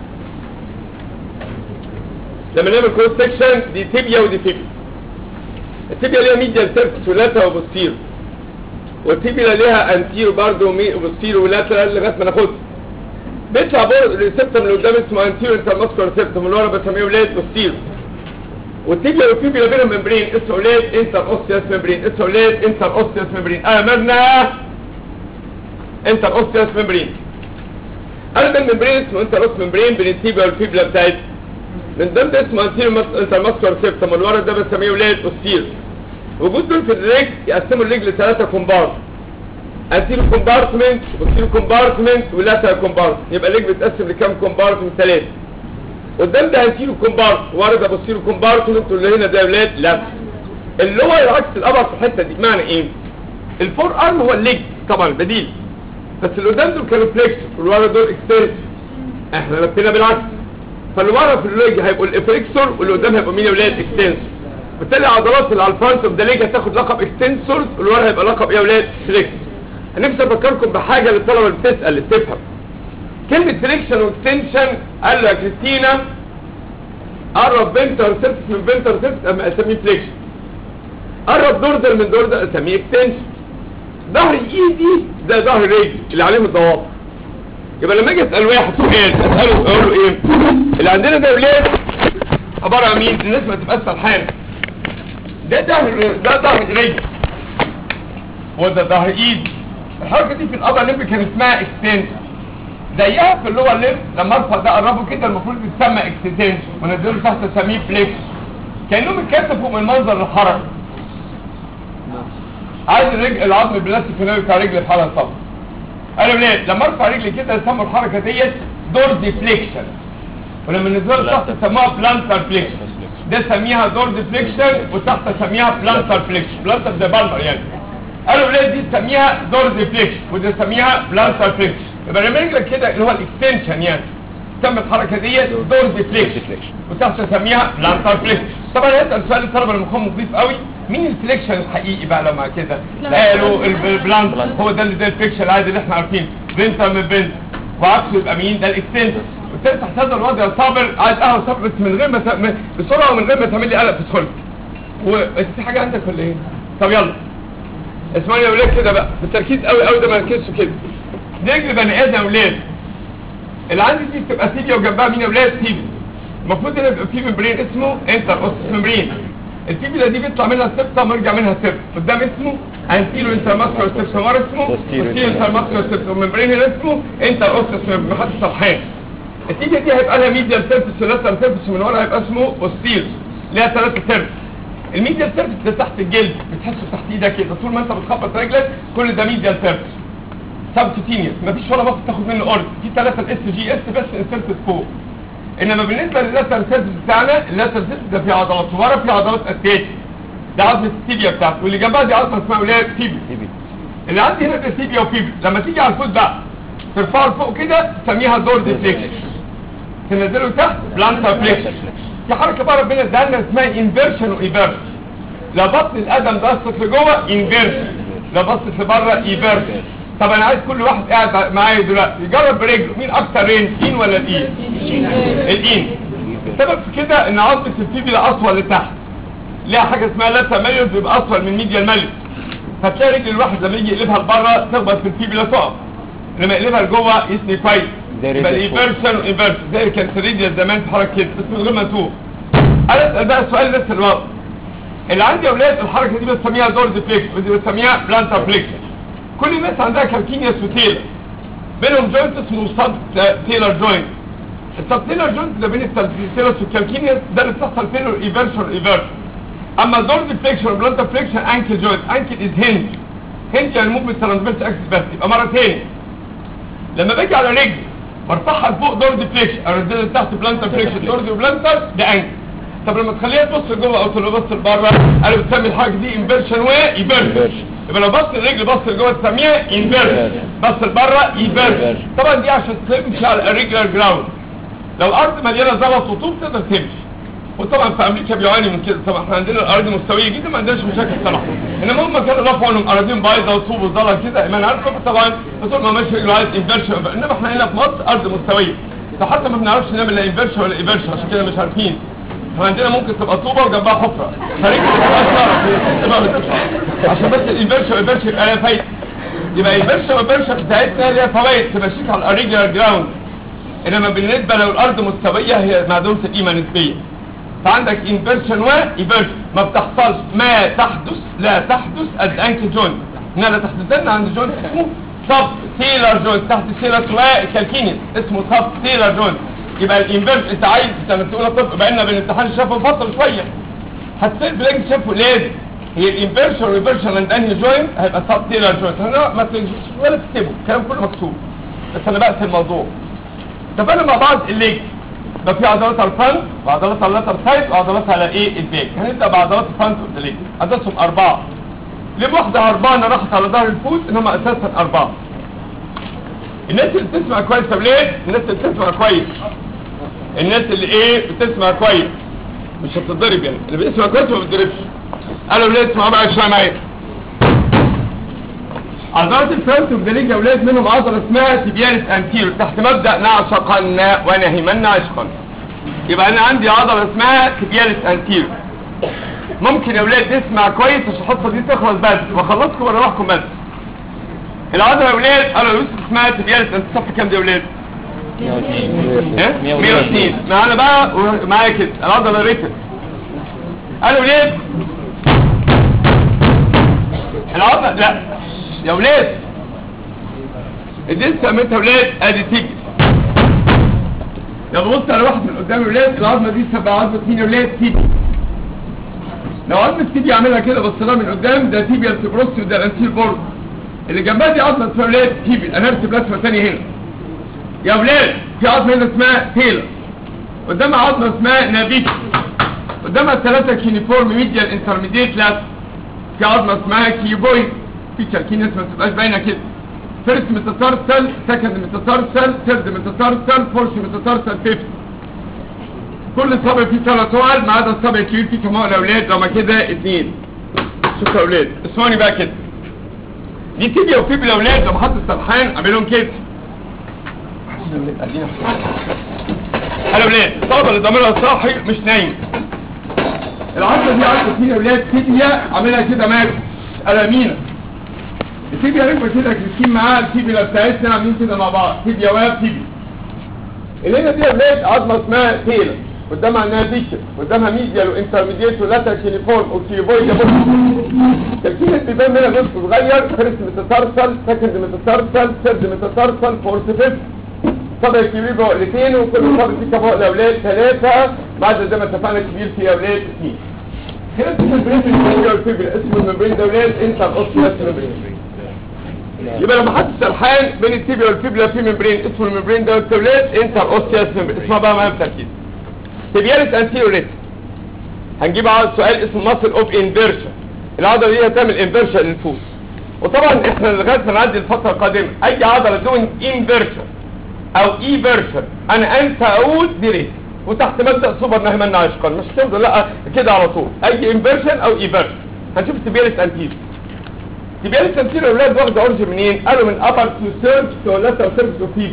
لما نعمل كروس سكشن دي تيبيا ودي تيبيا التيبيا ليها ميديال سيرفس ولاترال وبوستيرو والتيبيا ليها انتيرو برضه وبوستيرو ولاترال لغايه ما ناخدها بيطلع برضه السيبتم اللي قدام اسمه انتيرو انتر ماسكولار سيبتم اللي ورا بسميه ولاد بوستيرو والتيبيا والتيبيا بينهم ممبرين اسمه ولاد انتر اوستيوس ممبرين اسمه ولاد انتر اوستيوس ممبرين امرنا انتر اوستيوس ممبرين قلب الممبرين اسمه انتر اوست ممبرين بين التيبيا والفيبلا بتاعتها من ضمن اسمه انتيرو انتر ماسكولار سيبتم اللي ورا ده بسميه ولاد بوستيرو وجود دول في الرجل يقسموا الرجل لثلاثه كومبارت انتيرو كومبارتمنت وبوستيرو كومبارتمنت ولاترال كومبارتمنت يبقى الرجل بيتقسم لكام كومبارتمنت ثلاثه قدام ده انتيرو كومبارت ورا ده بوستيرو كومبارتمنت واللي هنا ده ولاد لا اللي هو عكس الابر في الحته دي معنى ايه الفور ارم هو الليج طبعا البديل بس اللي قدام دول كانوا فليكس واللي ورا دول اكستنس احنا لفينا بالعكس فاللي ورا في الليج هيبقوا الافليكسور واللي قدام هيبقوا مين يا ولاد اكستنسور بالتالي العضلات اللي على الفرونت اوف ذا ليج هتاخد لقب اكستنسورز واللي ورا هيبقى لقب ايه يا ولاد فليكس نفسي افكركم بحاجه للطلبه اللي بتسال اللي بتفهم كلمه فليكشن واكستنشن قال له يا كريستينا قرب بنتر سيرفس من بنتر سيرفس اما اسميه فليكشن قرب دوردر من دوردر اسميه اكستنشن ظهر ايدي ده ظهر رجل اللي عليهم الضوافر يبقى لما اجي اسال واحد سؤال اساله اقول له ايه اللي عندنا ده ولاد عباره عن مين الناس ما تبقاش سرحانه ده ظهر ده ظهر رجل وده ظهر ايد الحركه دي في الابر ليمب كان اسمها اكستنشن زيها في اللور ليمب لما ارفع ده اقربه كده المفروض يتسمى اكستنشن ونزله تحت اسميه فليكس كانهم اتكتفوا من منظر الحركه عايز الرجل العظم البلاستيك بتاع رجل في حاله طبعا قالوا ليه لما ارفع رجلي كده يسموا الحركه ديت دور ديفليكشن ولما نزلوا تحت سموها بلانتر فليكشن ده سميها دورد فليكشن وتحت سميها بلانتر فليكشن بلانتر ده بالمر يعني قالوا الولاد دي تسميها دورد فليكشن وده تسميها بلانتر فليكشن يبقى لما لك كده اللي هو الاكستنشن يعني تم الحركه دي دورد فليكشن وتحت تسميها بلانتر فليكشن طبعا هيسال سؤال الطلبه اللي مخهم نظيف قوي مين الفليكشن الحقيقي بقى لو مع كده قالوا البلانت هو ده اللي ده الفليكشن العادي اللي احنا عارفينه بنتر من بنت وعكسه يبقى مين ده الاكستنشن وانت تحت هذا الوضع يا صابر عايز قهوه صابر بس من غير ما ت- م- بسرعه ومن غير ما تعمل لي قلق في صلب وانت في حاجه عندك ولا ايه طب يلا اسمعني يا ولاد كده بقى بالتركيز قوي قوي ده ما ركزتوا كده دي رجل بني ادم يا ولاد اللي عندي دي بتبقى تيبيا وجنبها مين يا ولاد تيبيا المفروض ان يبقى في ممبرين اسمه انتر اوسس ممبرين التيبيا دي بيطلع منها سبتم ويرجع منها سبتم قدام اسمه انتيرو انترماسكولار سبتم ورا اسمه Posterior posterior انترماسكولار سبتم والممبرين هنا اسمه انتر اوسس ممبرين محدش صفحان التيبيا دي هيبقى لها ميديال سيرفيس ولاترال سيرفيس ومن ورا هيبقى اسمه بوستير ليها ثلاثة سيرفيس الميديال سيرفيس ده تحت الجلد بتحسه تحت ايدك كده طول ما انت بتخبط رجلك كل ده ميديال سيرفيس سبكوتينيوس مفيش ولا مصر تاخد منه اورد في ثلاثة الاس جي اس بس انسرتد فوق انما بالنسبه لللاترال سيرفيس بتاعنا اللاترال سيرفيس ده في عضلات ورا في عضلات اتاتش ده عظمه التيبيا بتاعته واللي جنبها دي عظمه اسمها ولاد تيبيا تيبي اللي عندي هنا ده تيبيا وفيبي لما تيجي على الفوت بقى ترفعه لفوق كده تسميها دور ديفليكشن تنزله تحت بلانتا فليكشن في حركه بقى ربنا اداها لنا اسمها انفيرشن وايفيرشن لو بطن القدم بصت لجوه انفيرشن لو بصت لبره ايفيرشن طب انا عايز كل واحد قاعد معايا دلوقتي يجرب برجله مين اكتر رينج اين ولا الاين الاين السبب في كده ان عظمه الفيبي ده اطول لتحت ليها حاجه اسمها لاتا ماليوس بيبقى اطول من ميديال ماليوس فتلاقي رجل الواحد لما يجي يقلبها لبره تخبط في الفيبي لا تقف لما يقلبها لجوه يثني كويس زي يبقى رجل فوق. الايفرشن وايفرشن زي كان سريديا زمان في حركه كده بس من غير ما نتوه انا اسال بقى سؤال نفس الوقت اللي عندي يا اولاد الحركه دي بسميها دور ديفليكشن ودي بسميها بلانتر فليكشن كل الناس عندها كالكينيوس وتيلر بينهم جوينت اسمه سب تيلر جوينت السب تيلر جوينت ده بين التيلر والكالكينيوس ده اللي بتحصل فيه الايفرشن والايفرشن اما الدور ديفليكشن والبلانتر فليكشن انكل جوينت انكل از هنج هنج يعني موفمنت ترانسفيرس اكسس بس يبقى مره تاني لما باجي على رجل برفعها لفوق دور ديفليكشن انزلها تحت بلانتر فليكشن دور دي وبلانتر ده انكل طب لما تخليها تبص لجوه او تبص لبره انا بتسمي الحركه دي انفيرشن وايفرشن Inversion. يبقى لو بص الرجل بص لجوه تسميها انفيرشن بص لبره ايفرشن Inversion. طبعا دي عشان تمشي على الريجولار جراوند لو الارض مليانه زلط وطوب تقدر تمشي وطبعا في امريكا بيعاني من كده طبعا احنا عندنا الارض مستويه جدا ما عندناش مشاكل صراحه انما هم كانوا رفعوا لهم اراضيهم بايظه وطوب وزلط كده ما انا عارف طبعا بس ما ماشي رجله عايز انفيرشن انما احنا هنا في مصر ارض مستويه فحتى ما بنعرفش نعمل لا انفيرشن ولا ايفرشن عشان كده مش عارفين احنا عندنا ممكن تبقى طوبه وجنبها حفره فرجل عشان بس الانفيرشن والايفرشن يبقى لها فايده يبقى الانفيرشن والايفرشن بتاعتنا ليها فوائد تمشيك على الريجولار جراوند انما بالنسبه لو الارض مستويه هي معدومه القيمه نسبيا فعندك انفيرشن وايفرشن ما بتحصلش ما تحدث لا تحدث اد انكل جوينت انها لا تحدث لنا عند جوينت اسمه سب تيلر جوينت تحت تيلر وكالكينيس اسمه سب تيلر جوينت يبقى الانفيرشن انت عايز لما تقول طب بقى بالامتحان الشفوي فتره شويه هتصير بلاقي شافه لازم هي الانفيرشن والريفرشن عند انهي جوينت هيبقى سب تيلر جوينت انا ما تنجحش ولا تكتبه الكلام كله مكتوب بس انا بقى الموضوع اتفقنا مع بعض الليج يبقى في عضلات على الفرونت وعضلات على اللاتر سايد وعضلات على ايه الباك هنبدا بعضلات الفرونت والليج عددهم اربعه ليه واحده هربانه راحت على ظهر الفوت ان هم اساسا اربعه الناس اللي بتسمع كويس طب ليه الناس اللي بتسمع كويس الناس اللي ايه بتسمع كويس مش هتتضرب يعني اللي بيسمع كويس ما بيتضربش قالوا ليه اسمعوا بقى شويه معايا عضلات الفرونت والجليد يا اولاد منهم عضله اسمها تبيانس انتيرو تحت مبدا نعشقن ونهمن عشقا يبقى انا عندي عضله اسمها تبيانس انتيرو ممكن يا اولاد نسمع كويس عشان الحصه دي تخلص بدري واخلصكم واروحكم بدري العضله يا اولاد قالوا يوسف اسمها تبيانس انت صف كام دي يا اولاد؟ ها؟ 102 معانا بقى ومعايا كده العضله ريتم قالوا ليه العضله لا يا ولاد اديت سميتها ولاد ادي تيجي لو بص على واحد من قدام ولاد العظمه دي تبقى عظمه مين يا ولاد تيبي لو عظمه تيبي عاملها كده بص لها من قدام ده تيبي التبروسي وده الانتير بورد اللي جنبها دي عظمه اسمها ولاد تيبي الانرس بلاسما ثاني هنا يا ولاد في عظمه هنا اسمها تيلر قدامها عظمه اسمها نافيكا قدامها ثلاثه كينيفورم ميديال انترميديت لاس في عظمه اسمها كيبويد في كالكينس ما تبقاش باينه كده فيرست ميتاتارسل سكند ميتاتارسل ثيرد ميتاتارسل فورث ميتاتارسل فيفث كل صابع فيه ثلاث عقل ما عدا الصابع الكبير فيه كم عقله اولاد لما كده اثنين شوفوا يا اولاد اسمعوني بقى كده دي تيبيا وفيبلا اولاد لما حط السرحان اعملهم كده انا اولاد الصابع اللي ضميرها صاحي مش نايم العضله دي عضله فيها اولاد تيبيا عاملها كده ماكس الامينه التيبيا ركبه كده كريستين معاها التيبيا بتاعتنا عاملين كده مع بعض تيبيا واب تيبيا اللي هنا دي يا اولاد عظمه اسمها تيلا قدامها انها ديكر قدامها ميديال وانترميديت ولاتر كيليفورم وكيبويد بص تركيز بيبان منها جزء صغير فيرست ميتاتارسل سكند ميتاتارسل ثيرد ميتاتارسل فورث فيفث صدر الكبير بعقلتين وكل صدر فيه كم عقله اولاد ثلاثه بعد زي ما اتفقنا الكبير فيه اولاد اثنين هنا اسم البرين في الفيبر اسم الممبرين ده اولاد انت الاوستيوس ممبرين يبقى لما حط سرحان بين التيبيا والفيبلا في ممبرين اسمه الممبرين ده التولاد انتر اوستيوس ممبرين اسمها بقى معايا بتركيز تبيالس انتيريوريت هنجيب على سؤال اسمه ماسل اوف انفيرشن العضله دي هتعمل انفيرشن للفوز وطبعا احنا لغايه ما نعدي الفتره القادمه اي عضله دون انفيرشن او ايفيرشن انا انسى اقول دي ريت وتحت مبدا سوبر نهمان عشقا مش تفضل لا كده على طول اي انفيرشن او ايفيرشن هنشوف تبيالس انتيريور تبيالس انتيريور يا اولاد واخده اورج منين قالوا من ابر تو سيرج تو لاتر سيرج تو فيبر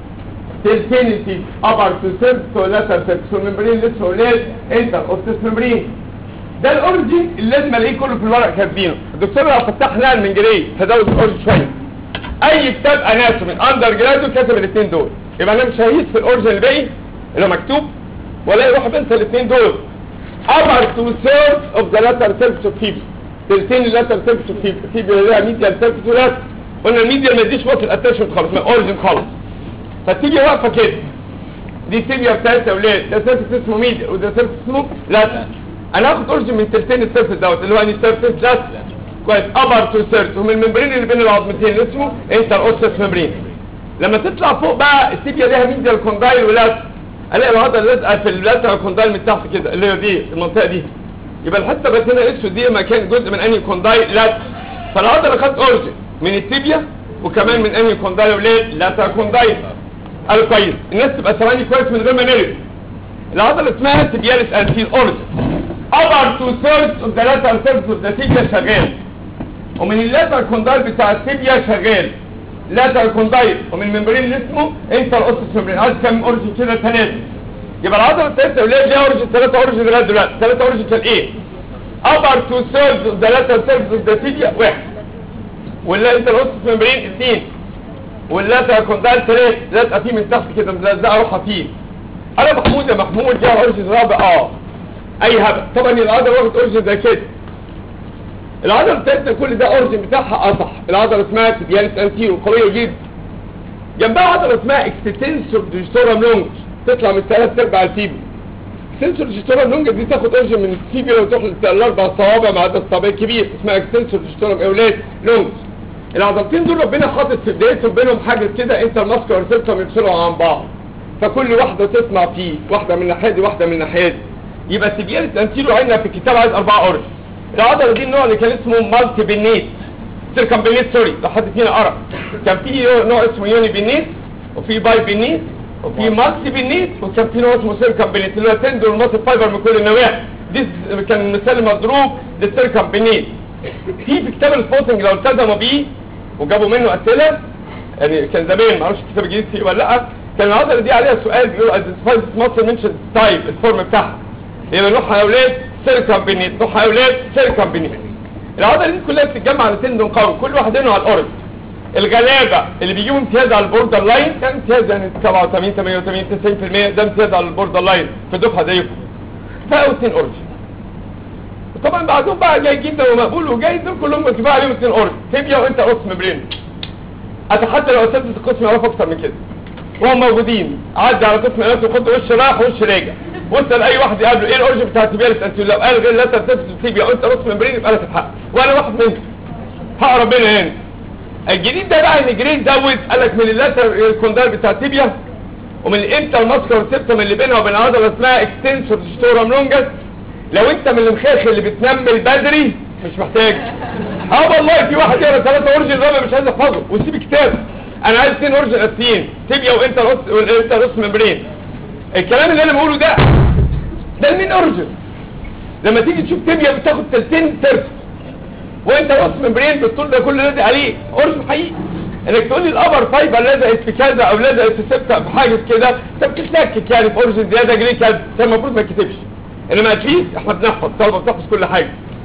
تلتين الفيبر ابر تو سيرج تو لاتر سيرج والممبرين لسه اولاد انتر اوستيس ممبرين ده الاورجن اللي لازم الاقيه كله في الورق كاتبينه الدكتور لو فتح نقل من جري فزود الاورجن شويه اي كتاب اناتومي اندر جراد كاتب الاثنين دول يبقى انا مش هيس في الاورجن الباقي اللي هو مكتوب ولا يروح بنسى الاثنين دول upper two thirds of the lateral surface of fibula تلتين اللاتر surface of fibula fibula لها medial surface ولا قلنا الميديال ما يديش وصل اتاشمنت خالص ما اورجن خالص فتيجي واقفه كده دي تيبيا بتاعت يا اولاد ده سيرفس اسمه ميديا وده سيرفس اسمه لاتر انا هاخد اورجن من تلتين السيرفس دوت اللي هو اني سيرفس لاتر كويس ابر تو سيرفس ومن الممبرين اللي بين العظمتين اسمه انتر اوسس ممبرين لما تطلع فوق بقى التيبيا ليها ميديال كوندايل ولاتر الاقي العضله لازقه في اللاتر كوندايل من تحت كده اللي هي دي المنطقه دي يبقى الحته بس هنا اسود دي مكان جزء من انهي كوندايل لاتر فالعضله خدت اورجن من التيبيا وكمان من انهي كوندايل ولاد لاتر كوندايل قالوا كويس الناس تبقى ثواني كويس من غير ما نرد العضله اسمها تبيالس انتيل اورجن ابر تو ثيردز اوف ذا لاتر ثيردز اوف ذا تيبيا شغال ومن اللاتر كوندايل بتاع التيبيا شغال لاتر كوندايل ومن الممبرين اللي اسمه انتر اوسس ممبرين عايز كام اورجن كده ثلاثه يبقى العضله الثالثه ولاد ليها اورجن ثلاثه اورجن لغايه دلوقتي ثلاثه اورجن كان ايه ابر تو ثيردز اوف ذا لاتر ثيردز اوف ذا تيبيا واحد ولا انتر اوسس ممبرين اثنين واللاتر كوندايل ثلاث لازقه فيه من تحت كده ملزقه روحها فيه انا محمود يا محمود جاي اورجن رابع اه اي هبل طبعا العضله واخد اورجن زي كده العضله الثالثه كل ده اورجن بتاعها اصح العضله اسمها تبيانس انتيرو قويه جدا جنبها عضله اسمها اكستنسور ديجيتورام لونج تطلع من ثلاث ارباع الفيبر اكستنسور ديجيتورام لونج دي تاخد اورجن من الفيبر وتروح الاربع صوابع مع الصابع الكبير اسمها اكستنسور ديجيتورام اولاد لونج العضلتين دول ربنا حاطط في بدايتهم بينهم حاجه كده انت الماسكولار سيستم يفصلوا عن بعض فكل واحده تصنع فيه واحده من الناحيه دي واحده من الناحيه دي يبقى تبيانس انتيرو عندنا في الكتاب عايز اربعه اورجن العضله دي النوع اللي كان اسمه مالتي بينيت سيركمبينيت سوري لو حد فينا قرا كان في نوع اسمه يوني بينيت وفي باي بينيت وفي مالتي بينيت وكان في نوع اسمه سيركمبينيت اللي هو تندر الماسل فايبر من كل النواحي دي كان مثال مضروب للسيركمبينيت في في كتاب السبوتنج لو التزموا بيه وجابوا منه اسئله يعني كان زمان ما اعرفش الكتاب الجديد فيه ولا لا كان العضله دي عليها سؤال بيقول ايدنتيفاي ماسل منشن تايب الفورم بتاعها يبقى نوعها يا اولاد سيركمبينيت نوعها يا اولاد سيركمبينيت العضله دي كلها بتتجمع على تندون قوي كل واحد منهم على الاورج الغلابه اللي بيجيبوا امتياز على البوردر لاين كان امتياز يعني 87 88 90% ده امتياز على البوردر لاين في دفعه زيكم فاقوا اثنين اورج وطبعا بعدهم بقى جاي جدا ومقبول وجاي دول كلهم كفايه عليهم اثنين اورج تبيا وانت قسم برين اتحدى لو اساتذه القسم يعرفوا اكتر من كده وهم موجودين عدي على قسم الات وخد وش رايح وش راجع واسال اي واحد يقابله ايه الاورجن بتاع تبيالس انت لو قال غير لا تنتفس تيبيا وانت قسم برين يبقى لك الحق وانا واحد منهم حق ربنا هنا الجديد ده بقى ان جريد زود قال لك من اللاتر الكوندال بتاع تيبيا ومن الانتر ماسكولار سيبتوم اللي بينها وبين العضله اسمها اكستنسور ستورم لونجس لو انت من المخاخ اللي بتنمل بدري مش محتاج اه والله في واحد يقرا ثلاثه اورجن الرابع مش عايز يحفظه ويسيب كتاب انا عايز اثنين اورجن اساسيين تيبيا وانتر وانتر اوس ممبرين الكلام اللي انا بقوله ده ده المين اورجن لما تيجي تشوف تيبيا بتاخد تلتين سيرفس وانت راس ممبرين بالطول ده كله لازق عليه اورجن حقيقي انك تقول لي الابر فايبر لزقت في كذا او لزقت في سبتة في حاجه كده انت بتتلكك يعني في اورجن زياده جري كذا ده المفروض ما يتكتبش انما اتليست احنا بنحفظ طالما بتحفظ كل حاجه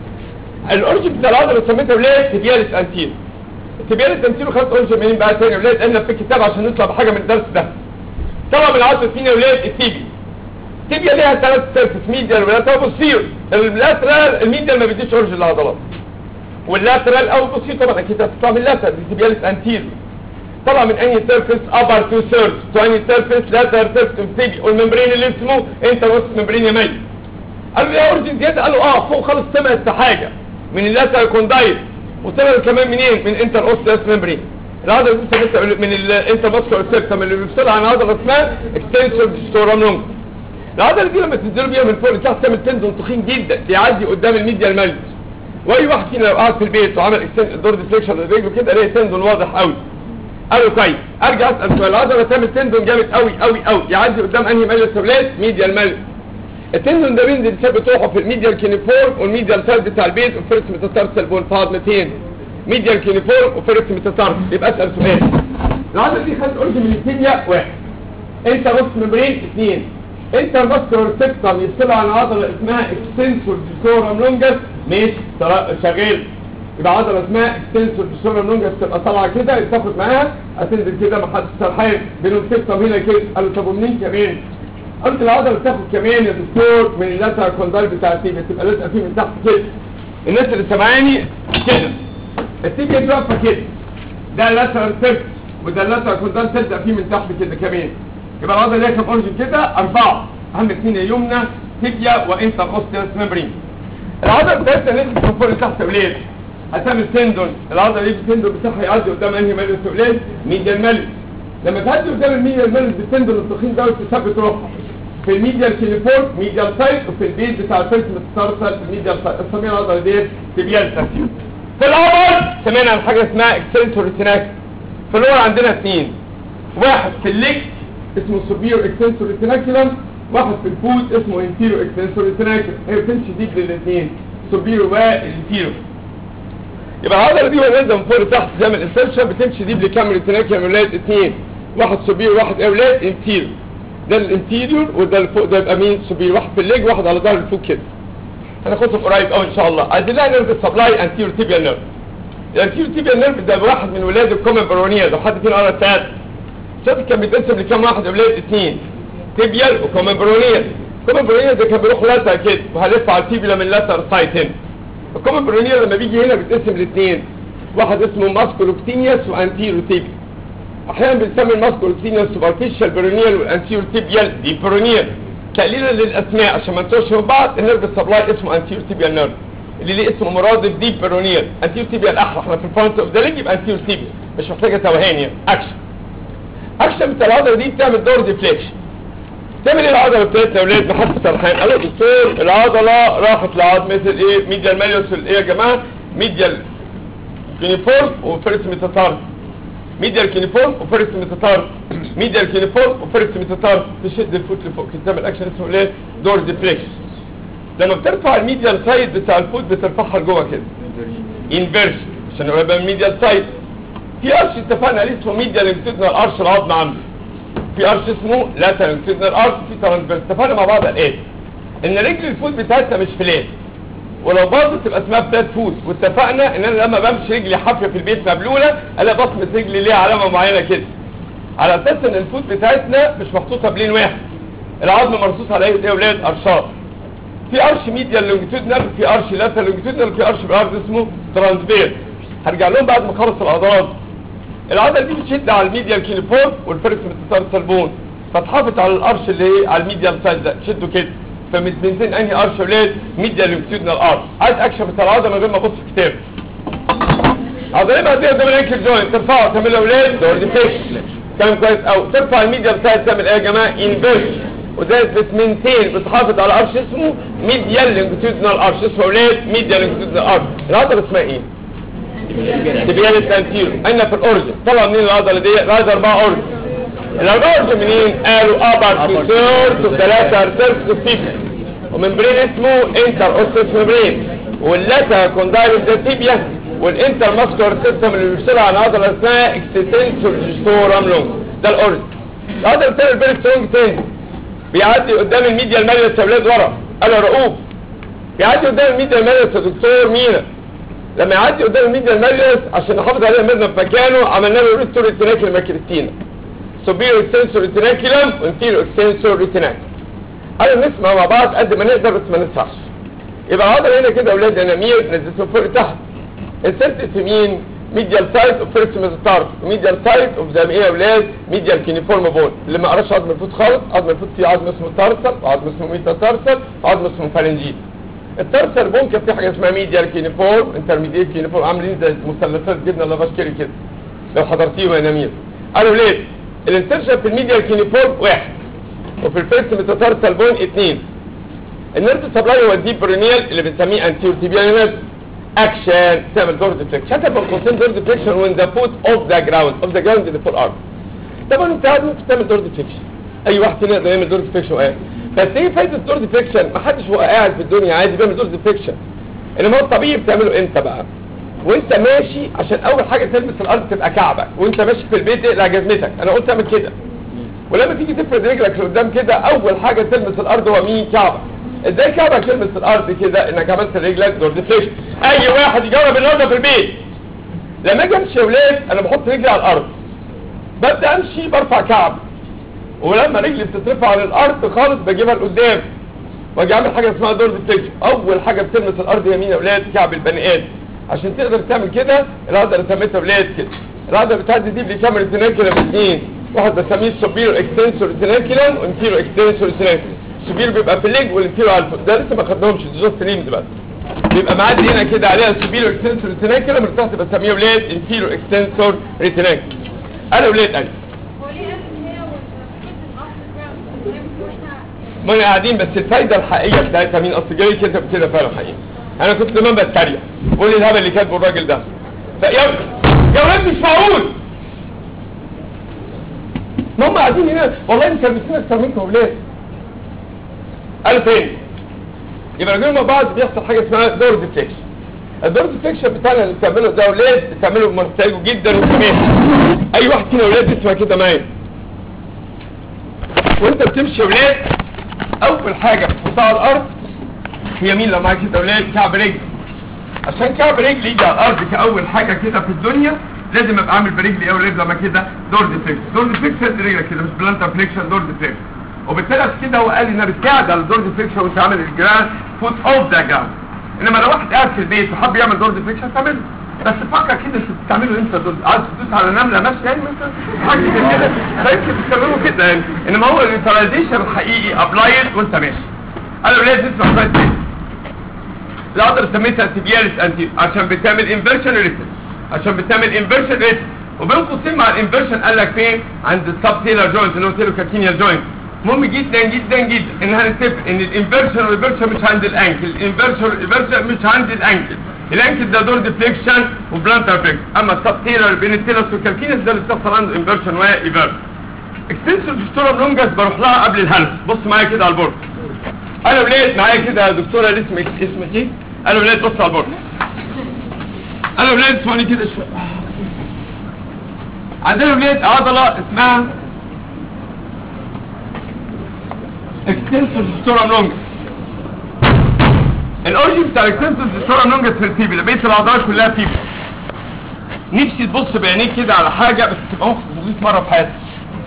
الاورجن بتاع العضله سميتها ولاد تبيالس انتير تبيالس انتير خدت اورجن منين بقى تاني يا ولاد قلنا في الكتاب عشان نطلع بحاجه من الدرس ده طلع من العضله مين يا ولاد التيبي التيبيا ليها ثلاث سيرفس ميديال ولاترال بوستير اللاترال الميديال ما بيديش اورجن للعضلات واللاترال او بوستير طبعا اكيد هتطلع من اللاترال دي تبيالس انتير طلع من انهي سيرفيس ابر تو سيرفس تو انهي سيرفيس لاترال سيرفس تيبي والممبرين اللي اسمه انتروس ممبرين يمين قالوا لي يا اورجن زياده قالوا اه فوق خالص سمعت حاجه من اللاترال كوندايل وطلع كمان منين من انتر اوستيوس ممبرين العضله دي سميتها من الانتر ماسكولار سيرتم اللي بيفصلها عن عضله اسمها اكستنسور ستورام لونج العضله دي لما تنزلوا بيها من فوق لتحت تعمل تندون تخين جدا بيعدي قدام الميديا الماليوس واي واحد فينا لو قعد في البيت وعمل اكستنسور دور ديفليكشن لرجله كده الاقي تندون واضح قوي قالوا كويس ارجع اسال سؤال العضله تعمل تندون جامد قوي قوي قوي يعدي قدام انهي ماليوس ولاد ميديا الماليوس التندون ده بينزل ساب بتوعه في الميديال كينيفورم والميديال سايد بتاع البيت والفيرست ميتاتارسال بون في عظمتين ميديال كينيفورم وفيرست ميتاتارسال يبقى اسال سؤال العضله دي خدت اورجن من الكيمياء واحد انت نص ممبرين اثنين انت ماسكولار سيبتم يفصل عن عضله اسمها اكستنسور ديسورم لونجس مش شغال يبقى عضله اسمها اكستنسور ديسورم لونجس تبقى طالعه كده تاخد معاها هتنزل كده ما حدش سرحان بينهم سيبتم هنا كده قالوا طب ومنين كمان قلت العضله بتاخد كمان يا دكتور من اللاترال كوندايل بتاع التيبيا تبقى لازقه فيه من تحت كده الناس اللي سامعاني كده التيبيا دي واقفه كده ده اللاترال سيرفس وده اللاترال كوندايل تلزق فيه من تحت كده كمان يبقى العضله ليها كام اورجن كده اربعه اهم اثنين يمنى تيبيا وانتر اوستيوس ميمبرين العضله بتاعتنا نزلت من فوق لتحت ولاد هتعمل تندون العضله دي التندون بتاعها يعدي قدام انهي مالوس ولاد ميديال مالوس لما تعدي قدام الميديال مالوس بالتندون التخين ده تثبت روحها في الميديال كيليفورم ميديال سايت وفي البيت بتاع الفيرست متسرسل في الميديال سايت اسميها العضله ديت تبيال ساسيو في الابر سمعنا عن حاجه اسمها اكسنسور ريتيناك في اللور عندنا اثنين واحد في الليك اسمه سوبيرو اكسنسور ريتيناكولم واحد في الفوت اسمه انتيرو اكسنسور ريتيناكولم هي بتمشي ديب للاثنين سوبيرو والانتيرو يبقى العضله دي وهي نازله من فوق لتحت زي ما الانسرشن بتمشي ديب لكام ريتيناكولم اولاد اثنين واحد سوبيرو واحد اولاد انتيرو ده الانتيريور وده الفوق ده يبقى مين سوبير واحد في الليج واحد على ظهر الفوق كده هناخدهم قريب قوي ان شاء الله عايزين لها نيرف سبلاي انتيريور تيبيال نيرف الانتيريور تيبيال نيرف ده واحد من ولاد الكومن برونيا لو حد فينا قرا التات شوف كان بيتقسم لكام واحد ولاد اثنين تيبيال وكومن برونيا الكومن برونيا ده كان بيروح لاتر كده وهلف على التيبيلا من لاتر سايت هنا الكومن برونيا لما بيجي هنا بيتقسم لاثنين واحد اسمه ماسكولوكتينيوس وانتيريور تيبيال احيانا بنسمي الماسكولوتينيال سوبرفيشال برونيال والانتيور تيبيال دي برونيال تقليلا للاسماء عشان ما نتوهش من بعض النيرف السبلاي اسمه انتيور تيبيال نيرف اللي ليه اسم مرادف دي برونيال انتيور تيبيال احلى احنا في الفرونت اوف ذا ليج يبقى انتيور تيبيال مش محتاجه توهان يعني اكشن اكشن بتاع العضله دي بتعمل دور ديفليكشن تعمل ايه العضله بتاعتنا يا اولاد محدش سرحان قالوا دكتور العضله راحت لعظمه الايه ميديال ماليوس الايه يا جماعه ميديال كينيفورم وفيرست ميتاتارس ميديال كينيفورم وفيرست ميتاتارس ميديال كينيفورم وفيرست ميتاتارس تشد الفوت لفوق كده تعمل اكشن اسمه ايه دور ديفليكشن لما بترفع الميديال سايد بتاع الفوت بترفعها لجوه كده انفيرجن عشان هو يبقى الميديال سايد في قرش اتفقنا عليه اسمه ميديال انكتودنال قرش العظم عنده في قرش اسمه لاترال انكتودنال قرش في ترانسفيرس اتفقنا مع بعض على ايه ان رجل الفوت بتاعتنا مش فلات ولو باظت تبقى اسمها فلات فوت واتفقنا ان انا لما بمشي رجلي حافيه في البيت مبلوله الاقي بصمه رجلي ليها علامه معينه كده على اساس ان الفوت بتاعتنا مش محطوطه بلين واحد العظم مرصوص على ايه يا اولاد ارشات في قرش ميديال لونجيتودنال في قرش لاترال لونجيتودنال في قرش بالارض اسمه ترانسفير هرجع لهم بعد ما اخلص العضلات العضله دي بتشد على الميديال كيليفورم والفيرست ميتاتارسال بون فتحافظ على القرش اللي ايه على الميديال سايد ده تشده كده فمتبنزين انهي قرش ولاد ميديال لونجيتودنال قرش عايز اكشن بتاع العضله من غير ما ابص في كتاب عضليه بعديها قدام الانكل جوينت ترفعه تعمل له ولاد دور ديفليكشن كلام كويس قوي ترفع الميديال سايد تعمل ايه يا جماعه انفيرجن وده بتمنتين بتحافظ على ارش اسمه ميديال لونجيتودينال ارش اسمه اولاد ميديال لونجيتودينال ارش العضله اسمها ايه تبيان انتيرو اين في الاورجن طلع منين العضله دي عايز اربعه اورجن الاربعه اورجن منين قالوا ابر تو ثيرد وثلاثه ارترس وفيبر وممبرين اسمه انتر اوستس ممبرين واللاتا كوندايل ده تيبيا والانتر ماسكولار سيستم اللي بيشتغل على عضله اسمها اكستنسور جستورام لونج ده الاورجن العضله الثانيه البيرك سترونج تاني بيعدي قدام الميديا الماليوس يا ولاد ورا قالوا رؤوف بيعدي قدام الميديا الماليوس يا دكتور مينا لما يعدي قدام الميديا الماليوس عشان نحافظ عليه مبنى في مكانه عملنا له ريستور ريتيناكل ماكريتينا سوبيرو اكستنسور ريتيناكيلم وانفيرو اكستنسور ريتيناكل قالوا نسمع مع بعض قد ما نقدر بس ما نسرحش يبقى العضله هنا كده يا اولاد انامير نزلته فوق تحت انسرتد في مين ميديال سايد اوف فيرست ميزوتارس ميديال سايد اوف زي ما ايه يا اولاد ميديال كينيفورم بون اللي ما قراش عظم الفوت خالص عظم الفوت فيه عظم اسمه تارسل وعظم اسمه ميتا تارسل وعظم اسمه فالنجيل التارسل بون كان في حاجه اسمها ميديال كينيفورم انترميديت كينيفورم عاملين زي مثلثات جبنه لافاشكري كده لو حضرتيهم يا نمير قالوا ليه الانسرشن في الميديال كينيفورم واحد وفي الفيرست ميتاتارسال بون اثنين النيرف سبلاي هو الديب برينيال اللي بنسميه انتيور تيبيانال اكشن تعمل دور ديفليكشن حتى بالقوسين دور ديفليكشن وين ذا فوت اوف ذا جراوند اوف ذا جراوند ذا فول ارم طبعا انت قاعد ممكن تعمل دور ديفليكشن اي واحد فينا يقدر يعمل دور ديفليكشن ايه بس ايه فايده الدور ديفليكشن ما حدش هو قاعد في الدنيا عادي بيعمل دور ديفليكشن انما هو الطبيعي بتعمله امتى بقى وانت ماشي عشان اول حاجه تلمس الارض تبقى كعبك وانت ماشي في البيت اقلع جزمتك انا قلت اعمل كده ولما تيجي تفرد رجلك لقدام كده اول حاجه تلمس الارض هو مين كعبك ازاي كعبك تلمس الارض كده انك عملت رجلك دور ديفليكشن اي واحد يجرب النهارده في البيت لما اجي امشي يا ولاد انا بحط رجلي على الارض ببدا امشي برفع كعب ولما رجلي بتترفع عن الارض خالص بجيبها لقدام واجي اعمل حاجه اسمها دور ديفليكشن اول حاجه بتلمس الارض يمين يا ولاد كعب البني ادم عشان تقدر تعمل كده العضله اللي سميتها ولاد كده العضله بتاعتي دي بتعمل ريتيناكيولم اثنين واحد بسميه سوبيرو اكستنسور ريتيناكيولم وانفيرو اكستنسور ريتيناكيولم السوبيرو بيبقى في الليج والانفيرو على الفوق ده لسه ما خدناهمش دي جاست نيمز بس بيبقى معدي هنا كده عليها سوبيرو اكستنسور ريتيناكيولم اللي تحت بسميه ولاد انفيرو اكستنسور ريتيناكيولم انا ولاد انا هو ليه قال ان هي ما انا قاعدين بس الفايده الحقيقيه بتاعتها مين اصل جاي كده كده فعلا حقيقي انا كنت زمان بتريق بقول لي الهبل اللي كاتبه الراجل ده فيا يا ولاد مش معقول ما هم قاعدين هنا والله انت بتسمع اكتر منكم اولاد قالوا فين يبقى راجعين مع بعض بيحصل حاجه اسمها دور ديفليكشن الدور ديفليكشن بتاعنا اللي بتعمله ده اولاد بتعمله بمحتاجه جدا وكمان اي واحد فينا اولاد يسمع كده معايا وانت بتمشي يا اولاد اول حاجه بتحطها على الارض هي مين لو معاك كده اولاد كعب رجل عشان كعب رجلي يجي على الارض كاول حاجه كده في الدنيا لازم ابقى عامل برجلي اول رجل لما كده دور ديفليكشن دور ديفليكشن رجلك كده مش بلانتر فليكشن دور ديفليكشن وبالتالي عشان كده هو قال لي انها بتساعد على الدور ديفليكشن وانت عامل الجراس فوت اوف ذا جراوند انما لو واحد قاعد في البيت وحب يعمل دور ديفليكشن تعمله بس فكر كده انت بتعمله امتى دول عايز تدوس على نمله ماشيه يعني مثلا حاجه زي كده فيمكن بتعمله كده يعني انما هو النيوتراليزيشن الحقيقي ابلايد وانت ماشي قالوا لازم تسمع كويس كده العضله سميتها تبيالس انتي عشان بتعمل انفيرشن ريتم عشان بتعمل انفيرشن ريتم وبين قوسين مع الانفيرشن قال لك فين عند السب تيلر جوينت اللي هو تيلو كاكينيال جوينت مهم جدا جدا جدا ان هنتفق ان الانفيرشن والريفرشن مش عند الانكل الانفيرشن والريفرشن مش عند الانكل الانكل ده دور ديفليكشن وبلانتر فيكس اما السب تيلر بين التيلس والكالكينس ده اللي بتحصل عنده انفيرشن وايفيرشن اكستنسور دكتوره لونجاس بروح لها قبل الهلس بص معايا كده على البورد انا ولاد معايا كده يا دكتوره اللي اسمك اسمك ايه انا ولاد بص على البورد انا ولاد اسمعني كده شويه عندنا ولاد عضله اسمها اكستنسور دكتوره لونجاس الاورجن بتاع الاكستنسور دكتوره لونجاس في الفيبل بقيه العضلات كلها فيبل نفسي تبص بعينيك كده على حاجه بس تبقى مخك نضيف مره في حياتك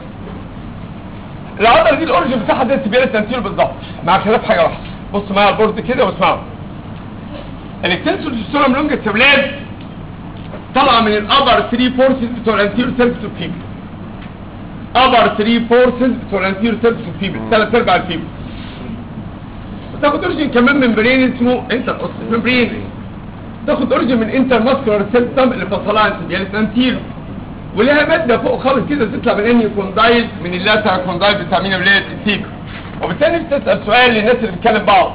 العضله دي الاورجن بتاعها ده تبيان تنتيل بالظبط مع خلاف حاجه واحده بص معايا على البورد كده واسمعوا الاكستنسور دكتوره لونجاس يا ولاد طالعه من الابر 3 فورسز بتوع الانتيرو سيرفس اوف فيبل ابر 3 فورسز بتوع الانتيرو سيرفس اوف فيبل ثلاث ارباع الفيبل تاخد اورجن كمان من برين اسمه انتر اوستيك ممبرين تاخد اورجن من انتر ماسكولار سيستم اللي فصلها عن تبيانس انتيرو ولها ماده فوق خالص كده تطلع من انهي كوندايل من اللاتر كوندايل بتاع مين يا ولاد التيب وبالتالي نفسي تسال سؤال للناس اللي بتتكلم بعض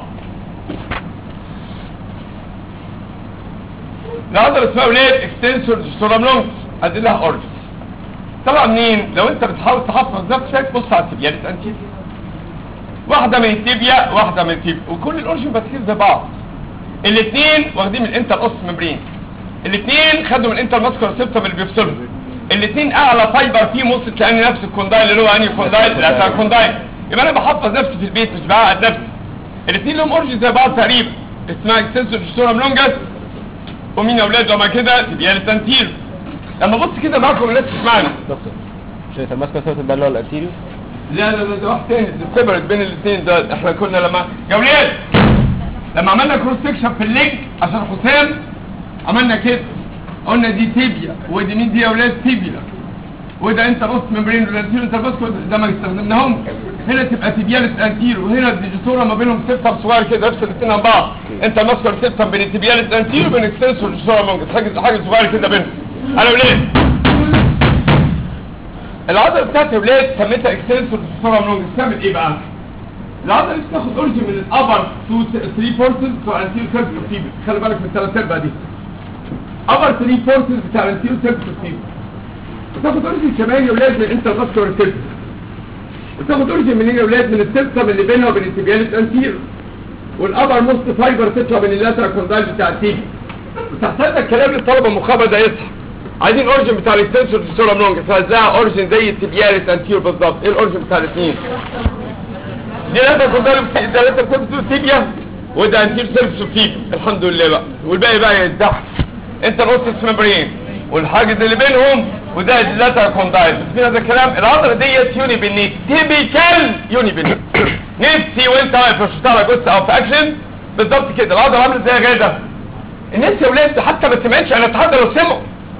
العضله اسمها ولاد اكستنسور ديستوراملونج ادي لها اورجن طبعا منين لو انت بتحاول تحفظ نفسك بص على التبيانة انتيب واحده من التibia واحده من التيب وكل الاورجن بتكير زي بعض الاثنين واخدين من الانتر اوس ممبرين الاثنين خدوا من الانتر ماسكولار سيبتم اللي بيفصلهم الاثنين اعلى فايبر فيه مص تلاقي نفس الكوندايل اللي هو انهي كوندايل لا بتاع الكوندايل يبقى انا بحفظ نفسي في البيت مش بعقد نفسي الاثنين لهم اورجن زي بعض تقريبا اسمها اكستنسور ديستورام لونجس ومين يا اولاد لما كده تبيان تنتير لما بص كده معاكم الناس تسمعني دكتور مش انت ماسكه صوت ده اللي هو الارتيريو لا لا لا ده واحد تاني ده سيبرت بين الاثنين ده احنا كنا لما يا ولاد لما عملنا كروس سكشن في الليج عشان حسام عملنا كده قلنا دي تيبيا ودي مين دي يا ولاد تيبيا وده انت بص ممبرين والانتيرو انت بص ده ما استخدمناهمش هنا تبقى تبيالة انتيرو وهنا الديجيتورا ما بينهم سيبتم صغير كده نفس الاثنين عن بعض انت ماسكر سيبتم بين التبيالة انتيرو وبين اكستنسور ديجيتورا مونجس حاجه حاجه صغيره كده بينهم انا ولاد العضله بتاعت يا ولاد سميتها اكستنسور ديجيتورا مونجس تعمل ايه بقى العضله دي بتاخد اورجن من الابر 2 3 فورسز بتوع الانتيرو سيرفس فيبر خلي بالك من الثلاث ارباع دي ابر 3 فورسز بتاع الانتيرو سيرفس فيبر وتاخد اورجن كمان يا ولاد من انت ماسكر سيبتم وتاخد اورجن منين يا ولاد من السيبتم اللي بينها وبين التبيالة انتيرو والابر موست فايبر تطلع من اللاتر كوندايل بتاع التيبي وتحت هذا الكلام للطلبه المخابه ده يصحى عايزين اورجن بتاع الاكستنسور ديستورام لونج فهزها اورجن زي التبيالة انتيرو بالظبط ايه الاورجن بتاع الاثنين دي لاتر كوندايل ده لاتر كوندايل تيبيا وده انتيرو سيرفس فيبر الحمد لله بقى والباقي بقى يتزحف انت نص ممبرين والحاجز اللي بينهم وده اللاتر كوندايل فين هذا الكلام العضله ديت يوني بالنيت تيبيكال يوني بالنيت نفسي وانت واقف في الشطاره جثه او في اكشن بالظبط كده العضله عامله زي غاده الناس يا ولاد حتى ما سمعتش انا اتحدى لو سمعوا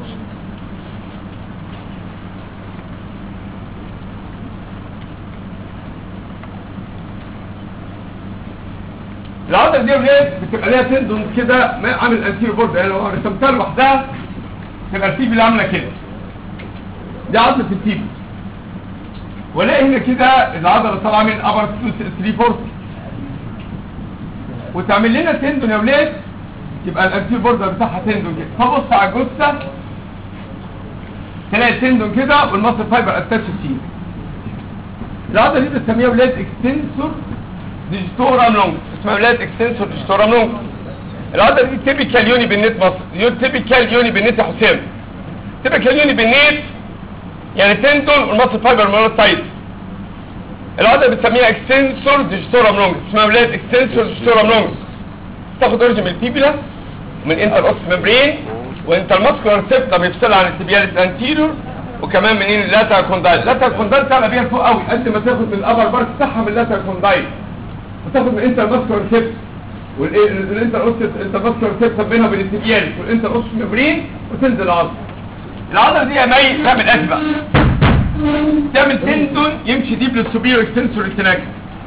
العضله دي يا ولاد بتبقى ليها تندون كده ما عامل انتيرو بورد يعني لو رسمتها لوحدها تبقى التيبي اللي عامله كده دي عضله التيبي ولاقي هنا كده العضله طالعه من ابر 3 فورس وتعمل لنا تندون يا ولاد يبقى الانتيرو بورد بتاعها تندون كده فبص على الجثه تلاقي التندون كده والمصل فايبر اتاتش فيه العضله دي بنسميها ولاد اكستنسور ديجيتورام لونج اسمها ولاد اكستنسور ديجيتورام لونج العضله دي تيبيكال يوني بالنت مصر يو تيبيكال يوني بالنت يا حسام تيبيكال يوني بالنت يعني تندون والمصل فايبر من السايد العضله بتسميها اكستنسور ديجيتورام لونج اسمها ولاد اكستنسور ديجيتورام لونج تاخد اورجن من التيبيلا من انتر اوس ممبرين وانتر ماسكولار سيبتا بيفصل عن التبيالة انتيريور وكمان منين اللاتر كوندايل اللاتر كوندايل تعلى بيها فوق قوي قد ما تاخد من الابر بارت بتاعها من اللاتر كوندايل وتاخد من انتر ماسكولار سيبتا والانتر اوس انتر ماسكولار سيبتا بينها وبين التبيالة والانتر اوس ممبرين وتنزل العضله العضله دي يا مي تعمل اسبق تعمل تندون يمشي ديب للسوبيرو اكستنسور التناكل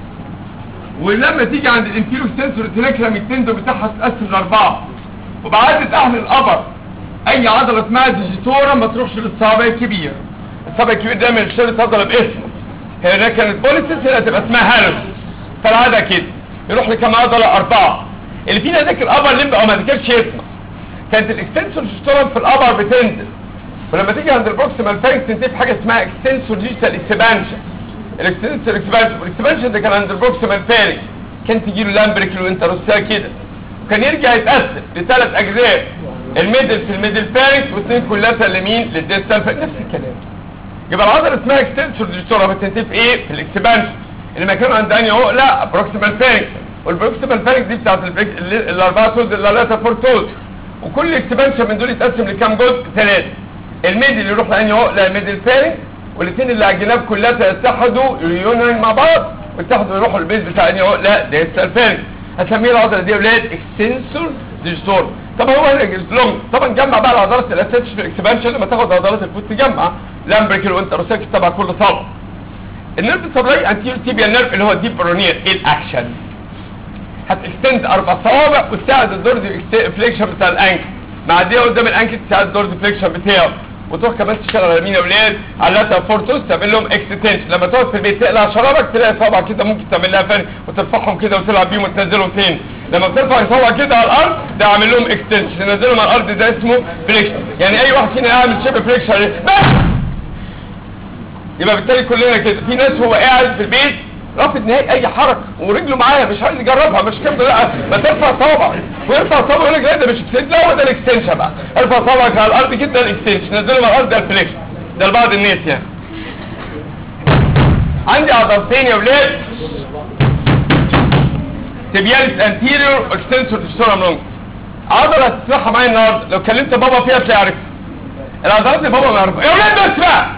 ولما تيجي عند الانفيرو اكستنسور التناكل التندون بتاعها تتقسم لاربعه وبعادة اهل القبر اي عضله اسمها ديجيتورا ما تروحش للصابع الكبير الصابع الكبير ده من الشرط عضله باسمه هنا كانت بوليسيس هنا تبقى اسمها هالوس فالعاده كده يروح لكم عضله اربعه اللي فينا ذاكر القبر ليه بقى ما ذاكرش اسمه كانت الاكستنسور ديجيتورا في القبر بتنزل ولما تيجي عند البروكسيمال فارنكس تنتهي في حاجه اسمها اكستنسور ديجيتال اكسبانشن الاكستنسور اكسبانشن والاكسبانشن ده كان عند البروكسيمال فارنكس كان تجي له لامبريكل وانتروسيا كده وكان يرجع يتقسم لثلاث اجزاء الميدل في الميدل فارنكس واثنين كلها لمين للديستال فارنكس نفس الكلام يبقى العضله اسمها اكستنسور ديجيتورا بتنتهي في ايه في الاكسبانشن اللي مكانه عند انهي عقله بروكسيمال فارنكس والبروكسيمال فارنكس دي بتاعت البريك الاربعه تولز الثلاثه فور تولز وكل اكسبانشن من دول يتقسم لكام جزء ثلاثه الميدل اللي يروح لانهي عقله الميدل فارنكس والاثنين اللي على الجناب كلها يتحدوا يونين مع بعض ويتحدوا يروحوا البيت بتاع انهي عقله ديستال فارنكس هسميه العضله دي يا ولاد اكستنسور ديجيتور طب هو هنا لونج طبعا جمع بقى العضلات الاساسيه في الاكسبانشن لما تاخد عضلات الفوت تجمع لامبريكل وانتروسيكس تبع كل صابع النيرف سبلاي انتيريور تيبيال نيرف اللي هو ديب برونير ايه الاكشن هتكستند اربع صوابع وتساعد الدور دي فليكشن بتاع الانكل معديه قدام الانكل تساعد الدور دي فليكشن بتاعه وتروح كمان تشتغل على مين يا ولاد على لاتا فورتوس تعمل لهم اكستنشن لما تقعد في البيت تقلع شرابك تلاقي صابعك كده ممكن تعمل لها فن وترفعهم كده وتلعب بيهم وتنزلهم تاني لما بترفع صابعك كده على الارض ده عامل لهم اكستنشن تنزلهم على الارض ده اسمه فليكشن يعني اي واحد فينا يعمل شبه فليكشن بس يبقى بالتالي كلنا كده في ناس هو قاعد في البيت رافض نهائي اي حركه ورجله معايا مش عايز يجربها مش كده لا ما ترفع صوابعك ويرفع صوابعه يقول لك لا ده مش اكستنشن لا هو ده الاكستنشن بقى ارفع صوابعك على الارض كده الاكستنشن نزلهم على الارض ده الفليكشن ده لبعض الناس يعني عندي عضلتين يا ولاد تبيالس انتيريور واكستنسور تشتورم لونج عضله هتسمعها معايا النهارده لو كلمت بابا فيها تلاقي عارفها العضلات اللي بابا ما يعرفها يا ولاد بس بقى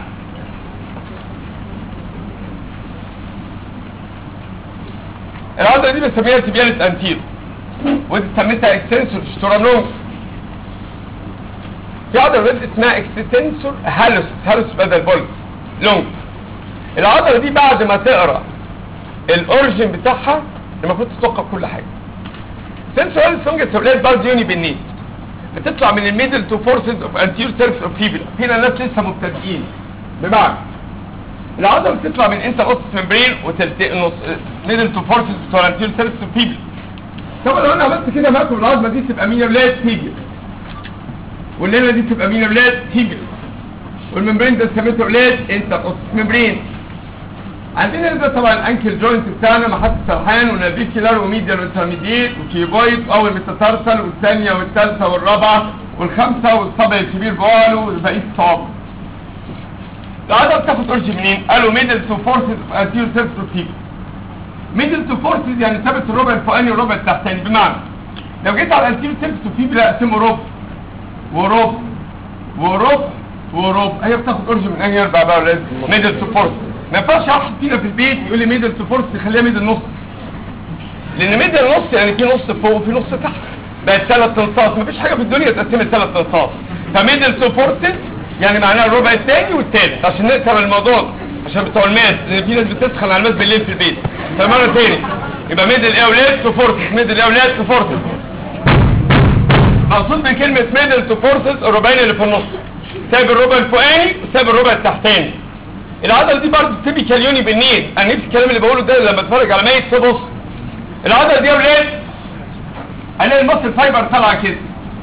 العضله دي بنسميها تبيالس انتيريور ودي سميتها اكستنسور تشتورم لونج في عضله ولاد اسمها اكستنسور هالوس هالوس بدل بولس لونج العضله دي بعد ما تقرا الاوريجن بتاعها المفروض تتوقع كل حاجه سنسور هالوس لونج سولاد بارد يوني بالنيت بتطلع من الميدل تو فورسز اوف انتير سيرفس اوف فيبلا فينا ناس لسه مبتدئين بمعنى العضله بتطلع من انت اوسس ممبرين وتلتقي نص ميدل تو فورسز بتوع الانتير سيرفس اوف فيبلا طبعا لو انا عملت كده معاكم العظمه دي تبقى مين يا ولاد تيجي والليله دي تبقى مين يا ولاد تيجي والممبرين ده سميته ولاد انت اوسس ممبرين عندنا ده طبعا الانكل جوينت بتاعنا محط سرحان ونافيكيولار وميديال وانترميديت وكيبويد اول متترسل والثانيه والثالثه والرابعه والخامسه والصبع الكبير بواله وبقيه الصوابع العضله بتاخد اورج منين؟ قالوا ميدل تو فورسز انتيرو سيرفس ميدل تو فورسز يعني ثابت الربع الفوقاني والربع التحتاني بمعنى لو جيت على الانتيرو سيرفس فيبلا اقسمه ربع وربع وربع وربع هي بتاخد اورج من انهي اربع بقى ولاد ميدل تو فورسز ما ينفعش واحد فينا في البيت يقول لي ميدل تو فورس خليها ميدل نص لان ميدل نص يعني في نص فوق وفي نص تحت بقت ثلاث تنصاص مفيش حاجه في الدنيا تقسم ثلاث تنصاص فميدل تو فورسز يعني معناها الربع الثاني والثالث عشان نقسم الموضوع عشان بتوع الماس لان في ناس بتسخن على الماس بالليل في البيت فمره ثاني يبقى ميدل ايه اولاد تو فورسز ميدل ايه اولاد تو فورسز مقصود بكلمه ميدل تو فورسز الربعين اللي في النص ساب الربع الفوقاني وساب الربع التحتاني العضله دي برضه تيبيكال يوني بالنيل انا نفسي الكلام اللي بقوله ده لما اتفرج على ميت تبص العضله دي يا ولاد الاقي المصل فايبر طالعه كده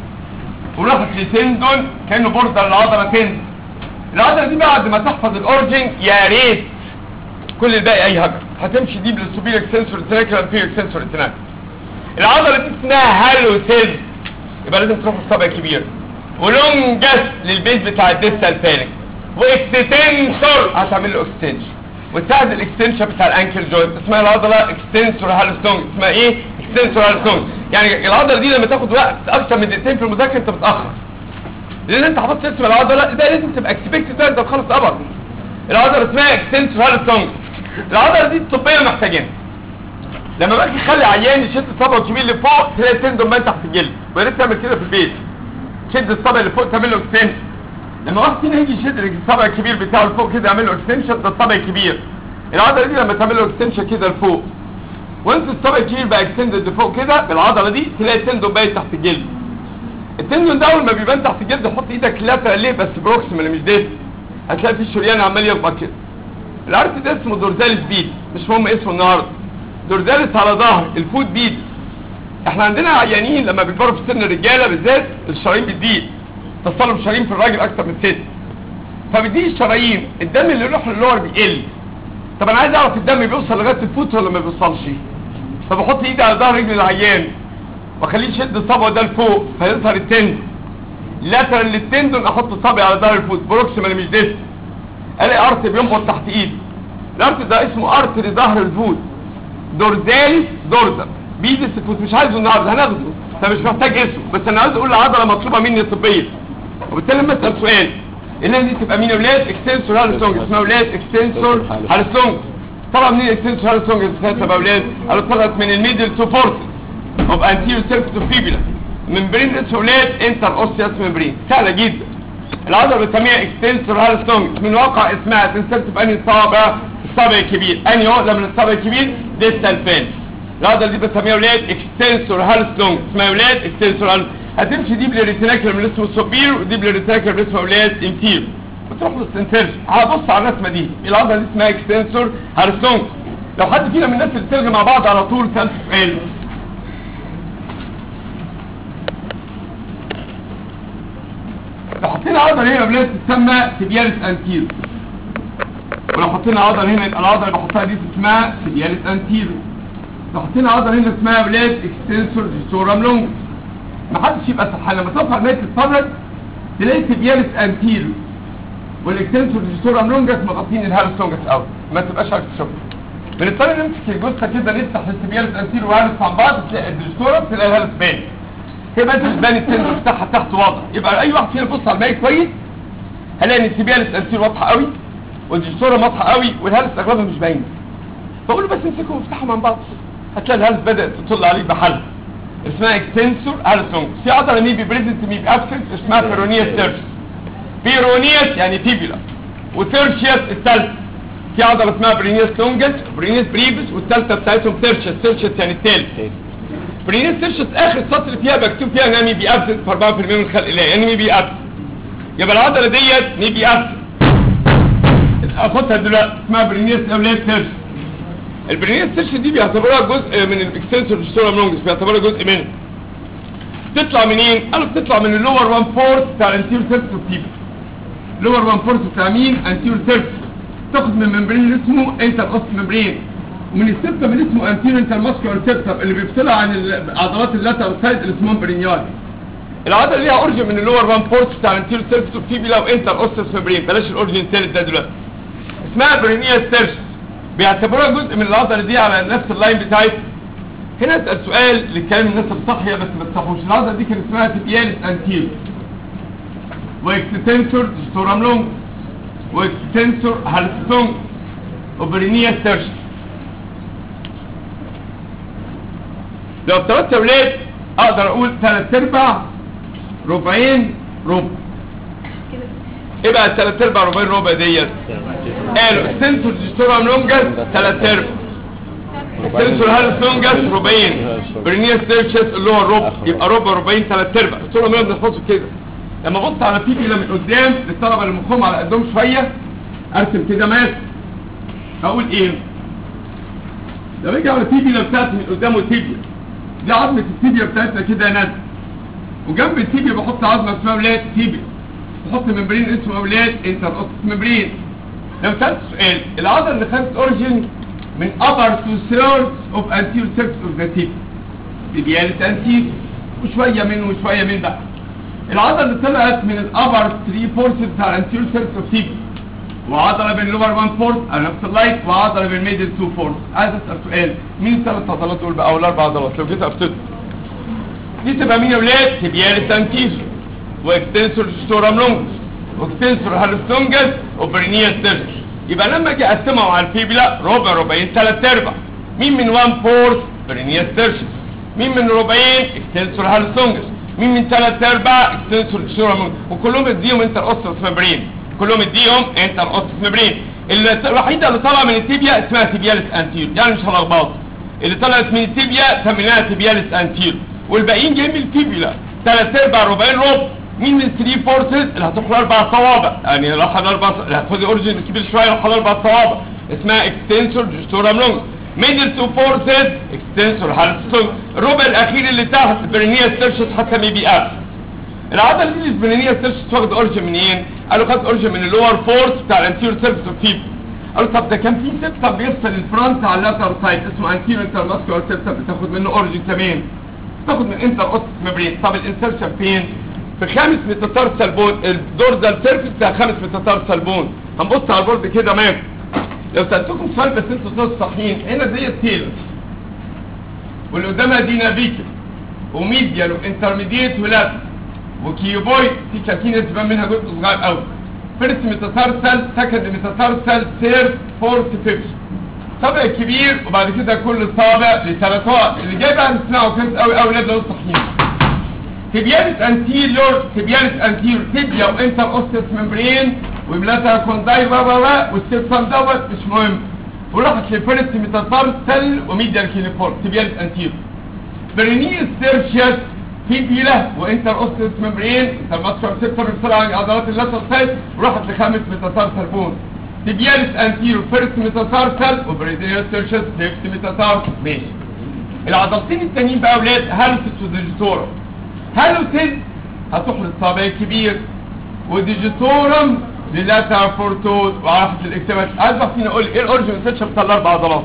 وراحت لتندون كانه بوردر العضله تندون العضله دي بعد ما تحفظ الاورجن يا ريت كل الباقي اي هجر هتمشي دي بالسوبيريك سنسور تراكل انفيريك سنسور تراكل العضله دي اسمها هالوسيز يبقى لازم تروح الصبع كبير ولونجس للبيز بتاع الديستال فالك واكستنسور هتعمل له اكستنشن وتساعد الاكستنشن بتاع الانكل جوينت اسمها العضله اكستنسور هالستونج اسمها ايه اكستنسور هالستونج يعني العضله دي لما تاخد وقت اكتر من دقيقتين في المذاكره انت متاخر لان انت حفظت اسم العضله ده لازم تبقى اكسبكتد ده انت تخلص ابر العضله اسمها اكستنسور هالستونج العضله دي الطبيه محتاجينها لما باجي اخلي عيان يشد صبعه الكبير لفوق تلاقي التندون بان تحت الجلد ويا ريت تعمل كده في البيت شد الصبع اللي فوق تعمل له اكستنشن لما واحد فينا يجي يشد الصبع الكبير بتاعه لفوق كده يعمل له اكستنشن ده الصبع الكبير العضله دي لما تعمل له اكستنشن كده لفوق وانت الصبع الكبير بقى اكستندد لفوق كده بالعضله دي تلاقي التندون باين تحت الجلد التندون ده اول ما بيبان تحت الجلد حط ايدك لاترال ليه بس بروكسيمال مش ديس هتلاقي في شريان عمال يخبط كده العرس ده اسمه دورزاليس بيد مش مهم اسمه النهارده دورزاليس على ظهر الفوت بيد احنا عندنا عيانين لما بيكبروا في سن الرجاله بالذات الشرايين بتزيد تصلب شرايين في الراجل اكتر من الست فبتزيد الشرايين الدم اللي يروح للور بيقل طب انا عايز اعرف الدم بيوصل لغايه الفوت ولا ما بيوصلش فبحط ايدي على ظهر رجل العيان واخليه يشد صبعه ده لفوق فيظهر التندون لاترال للتندون احط صبعي على ظهر الفوت بروكسيمال مش ديست الاقي ارت بينبض تحت ايدي الارت ده اسمه ارت لظهر الفوت دورزاليس دورزا بيدس الفوت مش عايزه النهارده هناخده فمش محتاج اسمه بس انا عايز اقول العضله مطلوبه مني طبيا وبالتالي لما اسال سؤال اللي دي تبقى مين يا ولاد اكستنسور هالستونج اسمها ولاد اكستنسور هالستونج طبعا منين اكستنسور هالستونج اسمها يا ولاد قالوا طلعت من الميدل تو فورس اوف انتيريور سيرفيس اوف فيبولا ممبرين اسمه ولاد انتر اوسياس ممبرين سهله جدا العضله بنسميها اكستنسور هالستونج من واقع اسمها تنسلت بأنهي صابع الصابع الكبير انهي عقله من الصابع الكبير ديستال فين العضله دي بنسميها ولاد اكستنسور هالستونج اسمها ولاد اكستنسور هال هتمشي دي بالريتيناكلم اللي اسمه سوبير ودي بالريتيناكلم اللي اسمه اولاد انفير وتروح للسنترج هبص على الرسمه دي العضله دي اسمها اكستنسور هارسونج لو حد فينا من الناس اللي بترجع مع بعض على طول سالت سؤال لو حطينا عضله هنا بلاد تسمى تبيالس انتير ولو حطينا عضله هنا يبقى العضله اللي بحطها دي اسمها تبيالس انتير لو حطينا عضله هنا اسمها بلاد اكستنسور ديستورام لونج ما حدش يبقى سرحان لما تقف على الميت تتفرج تلاقي تبيالس انتير والاكستنسور ديستورام لونجس مغطين الهالس لونجس قوي ما تبقاش عارف تشوفه بنضطر نمسك الجثه كده نفتح التبيالس انتير وهالس عن بعض تلاقي الديستورام تلاقي الهالس باين تبقى انت تبان التندر بتاعها تحت واضح يبقى اي واحد فينا يبص على الميت كويس هلاقي ان التبيالس انتير واضحه قوي والديستورام واضحه قوي والهالس اغلبها مش باينه بقول له بس امسكهم وافتحهم عن بعض هتلاقي الهالس بدات تطل عليك بحل اسمها اكستنسور هالس لونج في عضله ميبي بريزنت ميبي ابسنت اسمها بيرونيس تيرش بيرونيس يعني تيبيلا وتيرشيس الثالث في عضله اسمها برينيس لونجس برينيس بريفس والثالثه بتاعتهم تيرشيس تيرشيس يعني الثالث برينيس تيرشيس اخر سطر فيها مكتوب فيها انها ميبي ابسنت في 4% من خلق الله يعني ميبي ابسنت يبقى العضله ديت ميبي ابسنت اخدها دلوقتي اسمها برينيس اولاد تيرشيس البرينيس تيرشيس دي بيعتبروها جزء من الاكستنسور ديستورام لونجس بيعتبروها جزء منه تطلع منين؟ قالوا بتطلع من اللور 1 فورث بتاع الانتيور سيرفس والتيبس لور 1 فورث بتاع مين؟ انتيور سيرفس تاخد من ممبرين اللي اسمه انتر اوست ممبرين ومن السبتم اللي اسمه انتيور انتر ماسكولار سبتم اللي بيفصلها عن عضلات اللاتر سايد اللي اسمهم برينيال العضله ليها اورجن من اللور 1 فورث بتاع الانتيور سيرفس والتيبيلا وانتر اوستس ممبرين بلاش الاورجن الثالث ده دلوقتي اسمها برينيال سيرفس بيعتبروها جزء من العضله دي على نفس اللاين بتاعتها هنا اسال سؤال للكلام الناس الصحيه بس ما تصحوش العضله دي كان اسمها تبيالس انتير واكستنسور ديستورام لونج واكستنسور هالستونج وبرينيا تيرش لو افترضت يا ولاد اقدر اقول ثلاث ارباع ربعين ربع ايه بقى الثلاث ارباع ربعين ربع ديت قالوا السنسور ديستورام لونجس ثلاث ارباع سنسور هالس لونجس ربعين برينيا تيرشس اللي هو الربع يبقى ربع ربعين ثلاث ارباع قلت لهم بنحفظه كده لما ابص على فيبيلا من قدام للطلبه اللي مخهم على قدهم شويه ارسم كده ماس اقول ايه لما اجي على الفيبيلا بتاعتي من قدام التيبيا دي عظمه التيبيا بتاعتنا كده نازله وجنب التيبيا بحط عظمه اسمها ولاد تيبيا بحط ممبرين اسمه ولاد انتر اوستس ممبرين لو سالت سؤال العضله اللي خدت اوريجين من upper two thirds of anterior surface of the tibia tibialis anterior وشويه من وشويه من بقى العضله اللي طلعت من الابر 3 فورسز بتاع الانتيور سيرفس اوف تيبي وعضله بين اللور 1 فورس على نفس اللايت وعضله بين الميدل 2 فورس عايز اسال سؤال مين الثلاث عضلات دول بقى او الاربع عضلات لو جيت افتكر دي تبقى مين يا ولاد تبياليس انتير واكستنسور ستورام لونجس واكستنسور هالستونجس وبرينيا سيرفس يبقى لما اجي اقسمهم على الفيبلا ربع ربعين ثلاث ارباع مين من 1 فورس برينيا سيرفس مين من ربعين اكستنسور هالستونجس مين من ثلاث ارباع اكستنسور ديستورام وكلهم اديهم انتر اوستس ممبرين كلهم اديهم انتر اوستس ممبرين اللي الوحيده اللي طالعه من التيبيا اسمها تيبياليس انتير يعني مش هلخبط اللي طلعت من التيبيا سميناها تيبياليس انتير والباقيين جايين من الفيبيلا ثلاث ارباع ربعين ربع مين من 3 فورسز اللي هتدخل اربع صوابع يعني راح على اربع اللي هتاخد اوريجن كبير شويه راح على اربع صوابع اسمها اكستنسور ديستورام لونج ميدل تو فورسز اكستنسور هالستون الربع الاخير اللي تحت برينيا ستيرشس حتى مي بي اب العضله دي البرينيا ستيرشس واخد اوريجن منين قالوا خد اوريجن من اللور فورس بتاع الانتيور سيرفس اوف فيب قالوا طب ده كان في سيبتم بيفصل الفرونت على اللاتر سايد اسمه انتيور انتر ماسكولار سيبتم بتاخد منه اوريجن كمان تاخد من انتر اوستس ميمبرين طب الانسرشن فين في خامس ميتاتارسال بون الدورزال سيرفيس بتاع خامس ميتاتارسال بون هنبص على البورد كده ماشي لو سألتكم سؤال بس انتوا صوت صحيين هنا دي التيلر واللي قدامها دي نافيكل وميديال وانترميديت ولات وكيوبويد في كاتينة تبان منها جزء صغير قوي فيرست ميتاتارسال سكند ميتاتارسال ثيرد فورث فيفث صابع كبير وبعد كده كل صابع لثلاث نقط اللي جاي بقى نسمعه كويس قوي قوي لو صحيين تبيانس انتيريور تبيانس انتيريور تبيا وانتر اوستس ممبرين وبلاتا كونداي بابا بقى والسيبسم دوت مش مهم وراحت لفيرست ميتاتارسل وميديال كينيفور تبيانس انتيريور برينيس سيرشيس في بيلة وانتر اوستيس ممبرين الماسكر سيبتر بسرعة عن عضلات اللاتر سايد وراحت لخامس ميتاتارسال بون تبيالس انتيرو فيرست ميتاتارسال وبريديال سيرشس نيكست ميتاتارسال ماشي العضلتين التانيين بقى اولاد هالوسيس وديجيتورم هالوسيس هتروح للصابع الكبير وديجيتورم للاتر فورتوز وراحت للاكتماش عايز بقى فينا اقول ايه الاوريجن سيرشن بتاع الاربع عضلات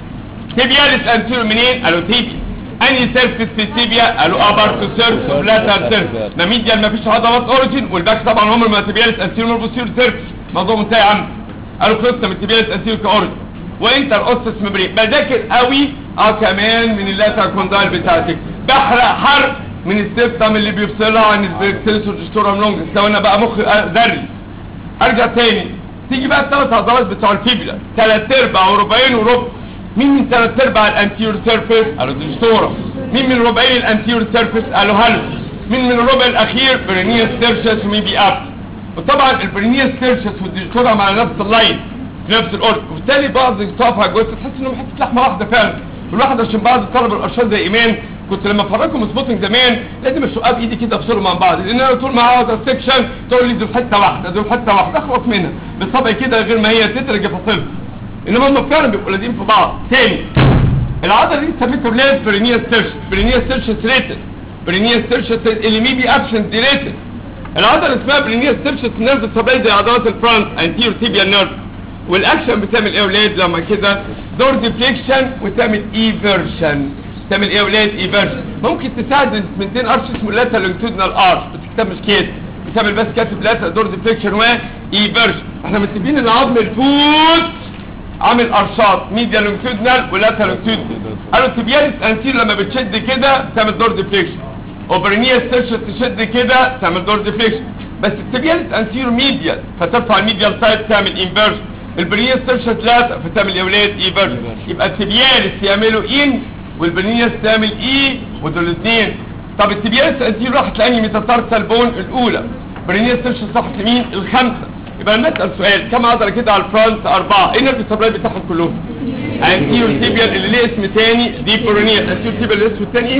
تيبيالس انتيرو منين قالوا تيبيا اني سيرفيس في التيبيا قالوا ابر تو سيرفيس وبلاتر سيرفيس ما ميديال ما فيش عضلات اوريجن والباك طبعا هم ما تيبيالس انتيرو بوستيرو سيرفيس موضوع منتهي يا عم قالوا خلصنا من تيبيالس انتيرو كاوريجن وانتر اوستس مبرين بذاكر قوي اه كمان من اللاتر كوندايل بتاعتك بحرق حرق من السيستم اللي بيفصلها عن البريكسيلس والجستورم لونجس لو انا بقى مخي ذري ارجع تاني تيجي بقى الثلاث عضلات بتوع الفيبلا ثلاث ارباع وربعين وربع مين من ثلاث ارباع الانتيور سيرفيس قالوا ديجستورم مين من ربعين الانتيور سيرفيس قالوا هالو مين من الربع الاخير برينيوس سيرشس ومين بي اب وطبعا البرينيوس سيرشس والديجستورم على نفس اللاين في نفس الارض وبالتالي بعض تقف جوه تحس انهم حته لحمه واحده فعلا الواحد عشان بعض الطلبه الارشاد زي ايمان كنت لما افرجكم سبوتنج زمان لازم اشقها بايدي كده افصلهم عن بعض لان انا طول ما اقعد السكشن تقول لي دول حته واحده دول حته واحده اخلص منها بالطبع كده غير ما هي تدرج افصلها انما هم فعلا بيبقوا لازقين في بعض تاني العضله دي سميتها بلاد برينيا سيرش برينيا سيرش ريتد برينيا سيرش اللي مي بي ابسنت دي ريتد العضله اسمها برينيا سيرش نيرف الصباعي زي عضلات الفرونت انتيرو تيبيال نيرف والاكشن بتعمل ايه يا اولاد لما كده دور ديفليكشن وتعمل ايفيرشن تعمل ايه يا اولاد ايفيرشن ممكن تساعد الاسمنتين ارش اسمه لاتر لونجتودنال ارش بتكتب مش كده بتعمل بس كاتب لاتر دور ديفليكشن وايفيرشن احنا متفقين ان عظم الفوت عامل ارشات ميديا لونجتودنال ولاتر لونجتودنال قالوا تبيالس انتير لما بتشد كده تعمل دور ديفليكشن اوبرينيا ستيرشن تشد كده تعمل دور ديفليكشن بس التبيالس انتير ميديال فترفع الميديال سايد تعمل انفيرشن البرينيس ترشد لا فتعمل يا ولاد ايفيرشن يبقى التبيالس يعملوا ان والبرينيس تعمل اي ودول الاثنين طب التبيالس انتير راحت لاني ميتاتارسال بون الاولى برينيس ترشد راحت لمين الخمسه يبقى لما اسال سؤال كم عضله كده على الفرونت اربعه ايه النرف السبلاي بتاعهم كلهم انتيرو تيبيال اللي ليه اسم تاني دي برونيس انتيرو تيبيال اللي اسمه التاني ايه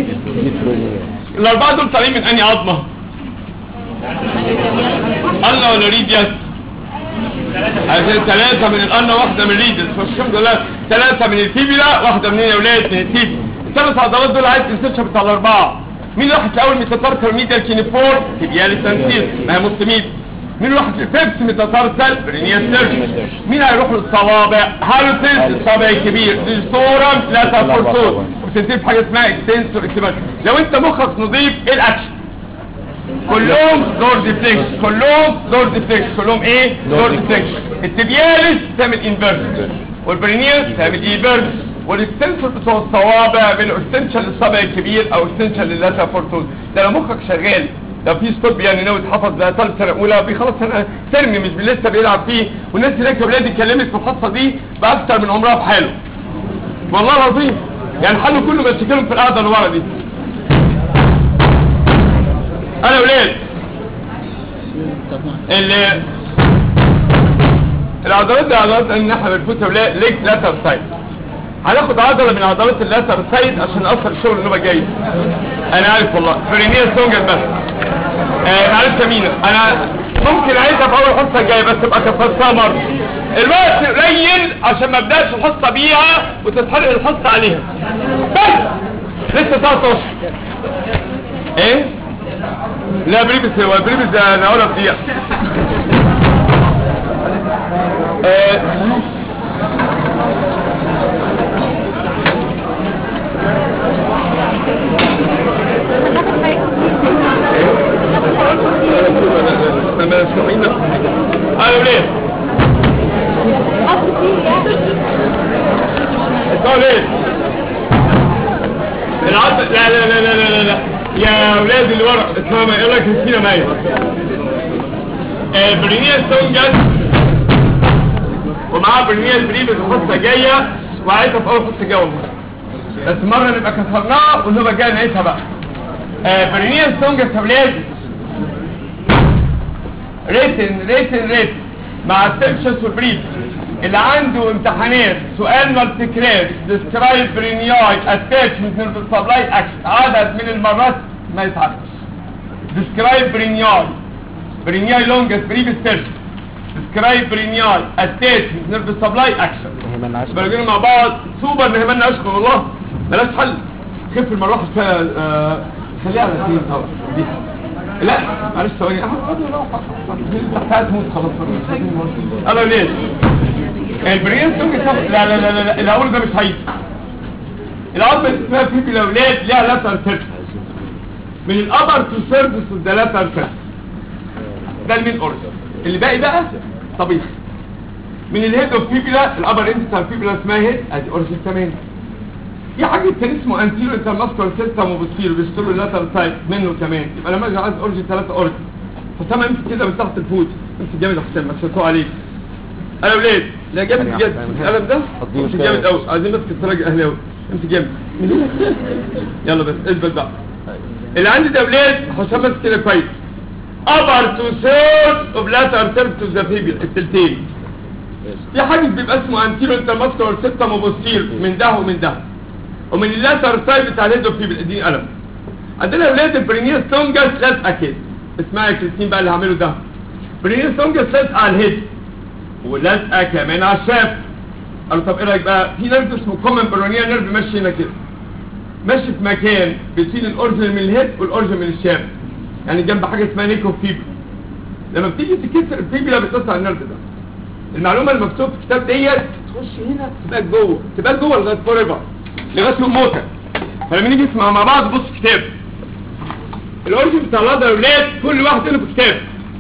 الاربعه دول طالعين من انهي عظمه الله ولا ريدياس عشان ثلاثة من الأنا واحدة من الريدس فالحمد لله ثلاثة من الفيبيلا واحدة من يا ولاد من التيبي الثلاث عضلات دول عايز تنسيشها بتاع الأربعة مين راحت الأول ميتاتارسال ميديال كينيفور تيبيالي تنسيل ما هي مسلمين مين راحت الفيبس ميتاتارسال برينيا سيرش مين هيروح للصوابع هالوسيس الصابع الكبير ديجيتورم لا تفورتوس وبتنتهي في حاجة اسمها اكستنسور اكتبال لو انت مخك نظيف ايه الاكشن كلهم دور ديفليكشن كلهم دور ديفليكشن كلهم ايه دور ديفليكشن التبيالس تعمل انفيرجن والبرينيوس تعمل ايفيرجن والاكستنسور بتوع الصوابع بالاكستنشن للصابع الكبير او اكستنشن للاتر فورتوز ده لو مخك شغال لو في ستوب يعني ناوي تحفظ ده طالب سنه اولى بيخلص سنه ترم مش لسه بيلعب فيه والناس هناك يا ولاد اتكلمت في الحصه دي باكثر من عمرها في حاله والله العظيم يعني حلوا كل مشاكلهم في القعده اللي ورا دي انا ولاد اللي العضلات دي عضلات ان احنا بنفوت ولاد ليك لاتر سايد هناخد عضله من عضلات اللاتر سايد عشان نأثر الشغل اللي هو جاي انا عارف والله فرينيا سونجر بس آه معلش يا مينا انا ممكن عايزها في اول حصه الجايه بس تبقى كفرتها مره الوقت قليل عشان ما ابداش الحصه بيها وتتحرق الحصه عليها بس لسه 13 ايه لا بريبس هو بريبس ده انا اقولها في دقيقه آه، لما سمعين قالوا ليه اصل فيه يعني اسمعوا ليه العض لا لا لا لا لا لا لا يا اولاد اللي ورا اسمها ما يقول لك كريستينا مايا آه برينيا سونجان ومعاها برينيا البريب الحصه جايه وعايزها في اول حصه جايه والله بس مره نبقى كسرناها والنوبه الجايه نعيدها بقى آه برينيا سونجان يا اولاد ريتن ريتن ريتن مع السبشس والبريف اللي عنده امتحانات سؤال مالتيكرير ديسكرايب برينياي اتاتشمنت من سبلاي اكشن عدد من المرات ما يتعرفش describe برينياي برينياي لونجس بريفيس تيرس describe برينياي attachment نيرف سبلاي اكشن هيمن عشرة بلاقينا مع بعض سوبر نهمنا اشكر والله بلاش حل خف المروحه شويه آه، خليها على اثنين اه دي لا معلش ثواني اه بتاعت موت خلاص انا ليه البرين سونج لا لا لا لا, لا. الاول ده مش هيجي العظمه اللي اسمها في الاولاد ليها لاتر سيرفس من الابر تو سيرفس ده لاتر سيرفس ده المين اورجن اللي باقي بقى طبيعي من الهيد اوف فيبيلا الابر اند بتاع الفيبيلا اسمها هيد ادي اورجن كمان في حاجه تاني اسمه انتيرو انترماسكولار سيستم وبوستيرو بيسترو اللاتر سايد منه كمان يبقى لما اجي عايز اورجن ثلاثه اورجن حسام امسك كده من تحت الفوت امسك جامد يا حسام عشان تقع عليك انا ولاد لا جامد بجد القلم ده هتضيع امسك شوية. جامد قوي عايزين بس التراجع اهلاوي امسك جامد يلا بس اثبت بقى اللي عندي ده ولاد حسام بس كده كويس upper two thirds of lateral surface of the fibula التلتين في حاجز بيبقى اسمه anterior intermuscular system وبوستير من ده ومن ده ومن اللاتر سايد بتاع الهيد اوف فيبل اديني قلم عندنا اولاد البرينير ستونجس لازقه كده اسمها يا كريستين بقى اللي هعمله ده برينير ستونجس لازقه على الهيد ولازقه كمان على الشاف قالوا طب ايه رايك بقى في نيرف اسمه كومن برونير نيرف ماشي هنا كده ماشي في مكان بين الاورجن من الهيد والاورجن من الشاف يعني جنب حاجه اسمها نيكو فيبر لما بتيجي تكسر الفيبلا بتقطع النيرف ده المعلومه المكتوبه في الكتاب ديت تخش هنا تبقى جوه تبقى جوه لغايه فور ايفر لغايه يوم موتك فلما نيجي نسمع مع بعض بص كتاب الاورجن بتاع الوضع الاولاد كل واحد هنا في كتاب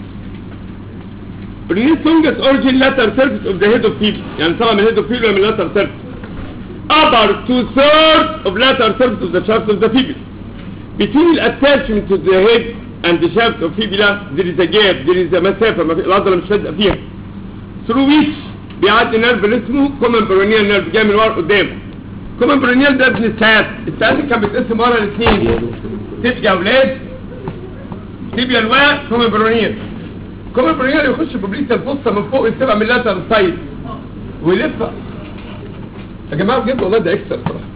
Beneath longest origin lateral surface of the head of people يعني طبعا من head of people من lateral surface upper two thirds of lateral surface of the shaft of the fibula between the attachment to the head and the shaft of fibula there is a gap there is a مسافة ما في العضلة مش لازقة فيها through which بيعدي نيرف اللي اسمه common peroneal nerve جاي من ورا قدام common peroneal ده ابن الساعات الساعات كان بيتقسم ورا الاثنين تبقى يا اولاد تبقى الواء common peroneal common peroneal يخش ببريت الفصة من فوق يتبع من اللاتر سايد ويلف يا جماعة بجد والله ده اكسترا صراحة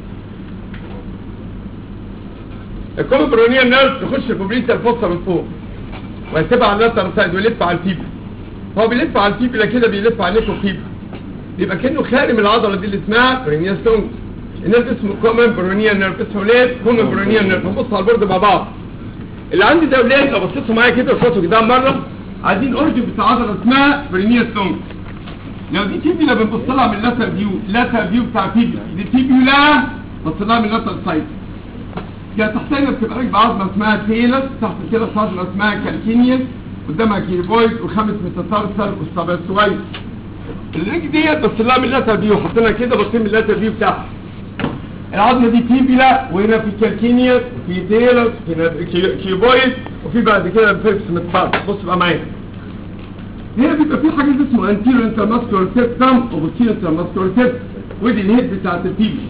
الكومن برونيال نيرف يخش البوبليتا الفصة من فوق ويتبع على اللاتر سايد ويلف على الفيبر هو بيلف على الفيبر كده بيلف على نيكو فيبر يبقى كأنه خارم العضلة دي اللي اسمها برونيال ستونج النيرف اسمه كومن برونيال نيرف اسمه ليه كومن برونيال نيرف نبص على البورد مع بعض اللي عندي ده ولاد لو بصيتوا معايا كده وشفتوا كده مرة عايزين اورجن بتاع عضلة اسمها برونيال ستونج لو دي تيبيولا بنبص لها من اللاتر فيو اللاتر فيو بتاع تيبيولا دي تيبيولا بص لها من اللاتر سايد كده تحتنا بتبقى راكبه عظمه اسمها تيلس تحت كده عظمه اسمها كالكينيال قدامها كيربويد وخمس ميتاتارسل والسباسويد الرجل ديت بص لها من اللاتر فيو حطينا كده بصين من اللاتر فيو بتاعها العظمه دي تيبيلا وهنا في كالكينيال في تيلس هنا في كيربويد وفي بعد كده فيركس ميتاتارسل بص بقى معايا هنا بيبقى في حاجه اسمه انتيرو انترماسكولار سيستم وبوستيرو انترماسكولار سيستم ودي الهيد بتاعت الفيبيلا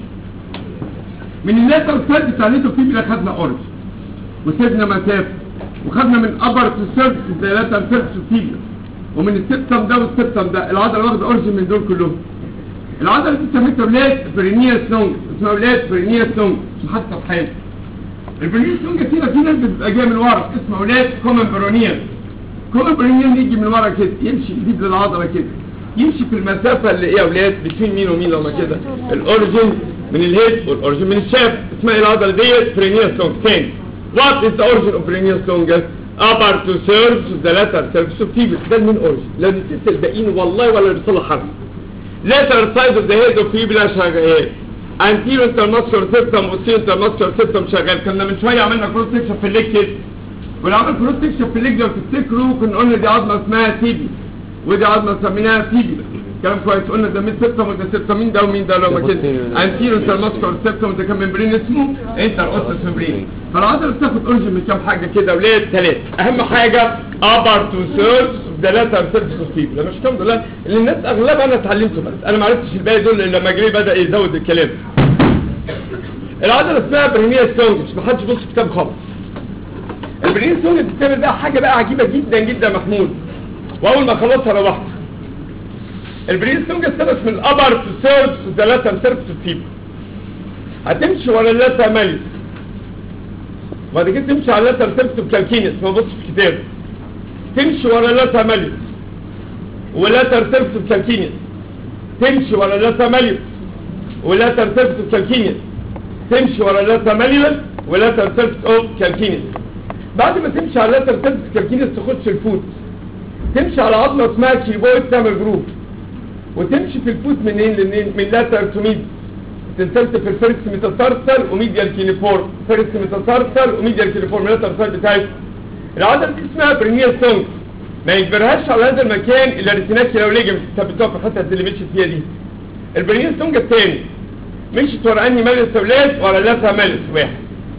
من اللاتر سيرد بتاع الليتو فيبيلا خدنا اورج وسيبنا مسافه وخدنا من ابر تو سيرد زي لاتر سيرد فيبيلا ومن السبتم ده والسبتم ده العضله واخده اورج من دول كلهم العضله دي سميتها ولاد برينيا سلونج اسمها ولاد برينيا سلونج محطه حال البرينيا سلونج دي في ناس بتبقى جايه من ورا اسمها ولاد كومن برونيال كومن برونيال يجي من ورا كده يمشي يجيب للعضله كده يمشي في المسافه اللي ايه يا ولاد بين مين ومين لما كده الاوريجن من الهيد والاوريجن من الشاف اسمها ايه العضله ديت برينيال سلونج تاني وات از ذا اوريجن اوف برينيال سلونج upper to surface the lateral surface of fibula ده المين اوريجن لا بيست الباقيين والله ولا بيصلح حرف lateral side of the head of fibula شغال anterior intermuscular system posterior intermuscular system شغال كنا من شويه عملنا كروس سكشن في الليج كده ولو عملنا كروس سكشن في الليج لو تفتكروا كنا قلنا دي عظمه اسمها تيبي ودي عظمه سميناها فيبيلا كلام كويس قلنا ده مين سيبتم وده سيبتم مين ده ومين ده لما كده انتيرو انترماسكولار سيبتم ده كان ممبرين اسمه انتر اوسس ممبرين فالعضله بتاخد اورجن من كام حاجه كده ولاد ثلاثه اهم حاجه ابر تو سيرفس ده لاتر سيرفس فيبيلا مش الحمد لله اللي الناس اغلبها انا اتعلمته بس انا ما عرفتش الباقي دول الا لما جري بدا يزود الكلام العضله اسمها برينيا ستونج ما حدش بص كتاب خالص البرينيا ستونج بتعمل بقى حاجه بقى عجيبه جدا جدا محمود واول ما خلصها روحت البرين ستونج استلس من الابر تو سيرفس وده لاتر سيرفس فيبر هتمشي ورا اللاتر ماليس وبعد كده تمشي على اللاتر سيرفس كالكينس ما بص في الكتاب تمشي ورا اللاتر ماليوس ولاتر سيرفس كالكينس تمشي ورا اللاتر ماليوس ولاتر سيرفس كالكينس تمشي ورا اللاتر ماليوس ولاتر سيرفس اوف كالكينس بعد ما تمشي على اللاتر سيرفس كالكينس تخش الفوت تمشي على عظمه اسمها كيبويد تعمل جروب وتمشي في الفوت منين لمنين من لاتر تو ميد تنسلت في الفيرست ميتاسارسل وميديال كيليفورم فيرست ميتاسارسل وميديال كيليفورم لاتر سايد بتاعتي العضله دي اسمها برينيال سونج ما يجبرهاش على هذا المكان الا ريتيناكيولا وليجمنت ثبتوها في الحته اللي مشيت فيها دي البرينيال سونج الثاني مشيت ورا اني مالس اولاد ورا لاتر مالس واحد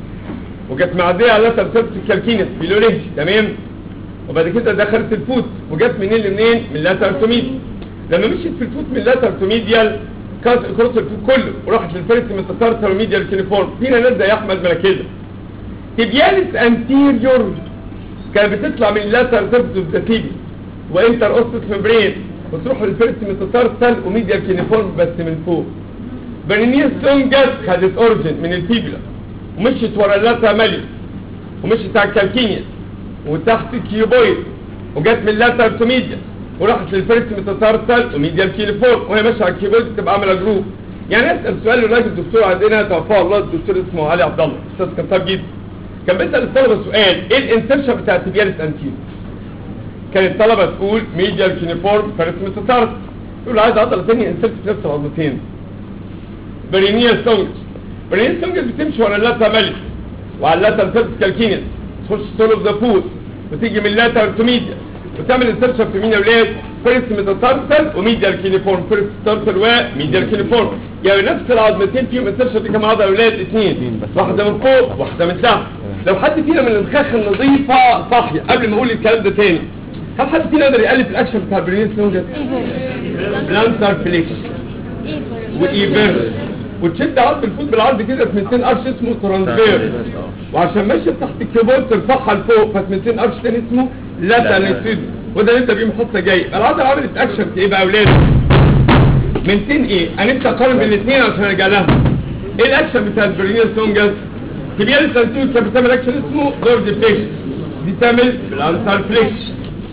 وجت معديه على لاتر سيرفس كالكينس بيلوليج تمام وبعد كده دخلت الفوت وجت منين لمنين من لاتر تو ميد لما مشيت في الفوت من لاتر تو ميديال كاس كروس الفوت كله وراحت للفيرست ميتاسارسل وميديال كيليفورم فينا ناس زي احمد مراكزه تبيالس انتيريور كانت بتطلع من لاتر سيرفس اوف ذا تيبي وانتر اوستس ممبرين وتروح للفيرست ميتاسارسل وميديال كيليفورم بس من فوق برينيس سونجت خدت اورجن من الفيبلا ومشيت ورا اللاتر ماليوس ومشيت على الكالكينيس وتحت الكيوبويد وجت من لاتر تو ميديال وراحت للفيرست ميتاسارسل وميديال كيليفورم وهي ماشيه على الكيبويد بتبقى عامله جروب يعني اسال سؤال للراجل الدكتور عندنا توفاه الله الدكتور اسمه علي عبد الله استاذ كان طيب جدا كان بيسال الطلبه سؤال ايه الانسرشن بتاع تبيالس انتيرو كان الطلبه تقول ميديال كيليفورم فيرست ميتاسارسل يقول عايز عضله ثانيه انسرت في نفس العضلتين برينيال سونج برينيال سونج بتمشي ورا اللاتر ماليس وعلى اللاتر سيرفس كالكينيس تخش سول اوف ذا فوت وتيجي من اللاتر تو ميديال وتعمل انسرشن في مين يا ولاد فيرست ميتاسارسل وميديال كيليفورم فيرست ميتاسارسل وميديال كيليفورم يعني نفس العظمتين فيهم انسرشن دي كام عضله يا ولاد اثنين واحده من فوق واحده من تحت لو حد فينا من الخاخ النظيفه صاحيه قبل ما اقول الكلام ده تاني هل حد فينا يقدر يالف الاكشن بتاع برينيس لونجت بلانتر فليكس وايفيرس وتشد عظم الفوت بالعرض كده اسمنتين قرش اسمه ترانسفير وعشان ماشي تحت الكيبورد ترفعها لفوق فاسمنتين قرش تاني اسمه لاتانيتيد وده اللي انت بيه محطه جاي العضله عملت اكشن في ايه بقى يا اولاد منتين ايه هنبدا اقارن بين الاثنين عشان ارجع لها ايه الاكشن بتاع البرينيال سونجز كبير السنتين كانت بتعمل اكشن اسمه دور ديفليكشن دي بتعمل بالانسر فليكشن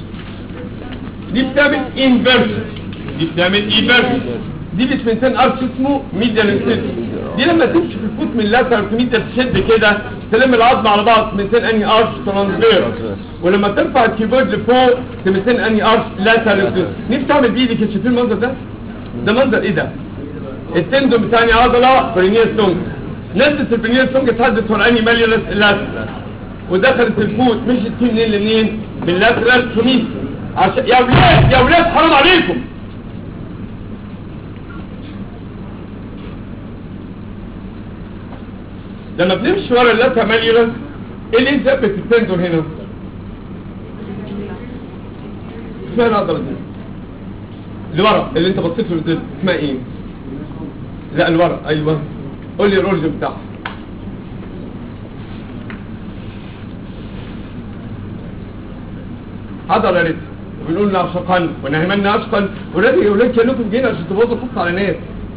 دي بتعمل انفيرجن دي بتعمل ايفيرجن دي بسمنتين ارش اسمه ميديال انسيت دي لما تمشي في الفوت من لاتر في ميديال تشد كده تلم العظم على بعض سمنتين اني ارش ترانسفير ولما ترفع الكيبورد لفوق سمنتين اني ارش لاتر انسيت نفسي تعمل بايدك شايفين المنظر ده ده منظر ايه ده التندون بتاع اني عضله برينيال سونج نزلت البرينيال سونج اتهدت ورا اني ماليولس لاتر ودخلت الفوت مشيت فيه منين لمنين من لاترال تو ميد عشان يا ولاد يا ولاد حرام عليكم لما بنمشي ورا اللاتة ماليولس ايه اللي يثبت التندون هنا اسمها العضلة دي اللي ورا اللي انت بصيت له دي اسمها ايه لا اللي ورا ايوه قول لي الاورجن بتاعها عضلة ريت وبنقول نعشقا ونهمنا عشقا ولادي يا ولاد كانكم جينا عشان تبوظوا الخط على ناس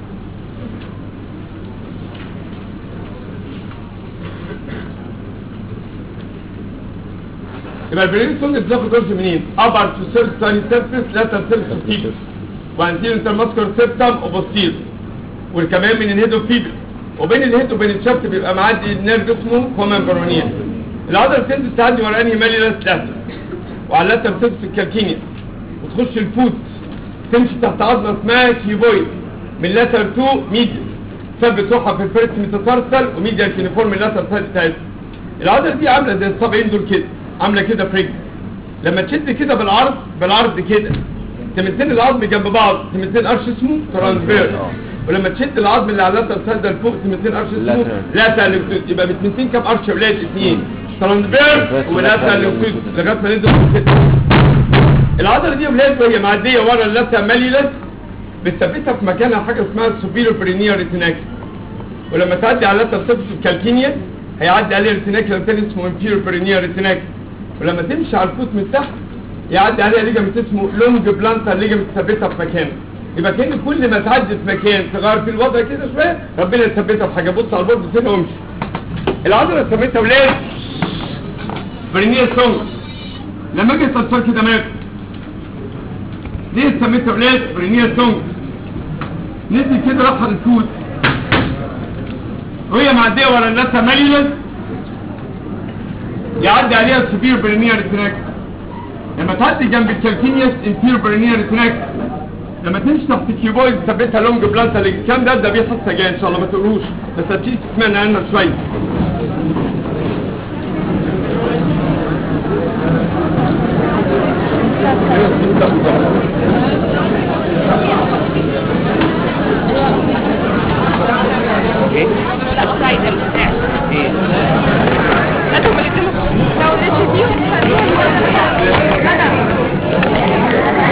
يبقى البرين سونج بتاخد درس منين؟ ابر تو سيرف ثاني سيرفيس لاتر سيرفيس تيبس وانتيريور انترماسكولار سيبتم وبوستير وكمان من الهيد فيبر وبين الهيد وبين الشفت بيبقى معدي النيرف اسمه كومان برونيا العضله بتنزل تعدي ورا انهي ماليولاس لاتر وعلى اللاتر سيرفيس الكالكينيا وتخش الفوت تمشي تحت عظمه اسمها كيبويد من لاتر تو ميديا ثبت روحها في الفيرست ميتاسارسل وميديا كينيفورم من اللاتر سايد بتاعتها العضله دي عامله زي الصابعين دول كده عامله كده في رجل لما تشد كده بالعرض بالعرض كده تمتين العظم جنب بعض تمتين قرش اسمه ترانسفير ولما تشد العظم اللي على اللاتر سايد ده لفوق تمتين قرش اسمه لاتر يبقى بتمتين كام قرش يا ولاد اثنين ترانسفير ولاتر لوكيد لغايه ما ننزل كده العضله دي يا ولاد وهي معديه ورا اللاتر ماليولس بتثبتها في مكانها حاجه اسمها السوبيرو برينيا ريتيناكس ولما تعدي على اللاتر سيرفيس الكالكينيا هيعدي عليه ريتيناكل تاني اسمه انفيرو برينيا ريتيناكل ولما تمشي على الفوت من تحت يعدي عليها ليجامنت اسمه لونج بلانتر ليجامنت ثابتها في مكانه يبقى كان كل ما تعدي في مكان تغير في الوضع كده شويه ربنا يثبتها في حاجه بص على البورد كده وامشي العضله ثابتها ولاد برينير سونج لما اجي استفسر كده مات ليه سميته اولاد برينير سونج نزل كده راح الفوت وهي معديه ورا الناس ماليولس يعدي عليها السوبير برينير تراك لما تعدي جنب الكالكينيوس انفير برينير تراك لما تمشي تحت الكيوبويد ثبتها لونج بلانتا الكلام ده ده بيحصل سجاير ان شاء الله ما تقولوش بس هتيجي تسمعنا عنها شويه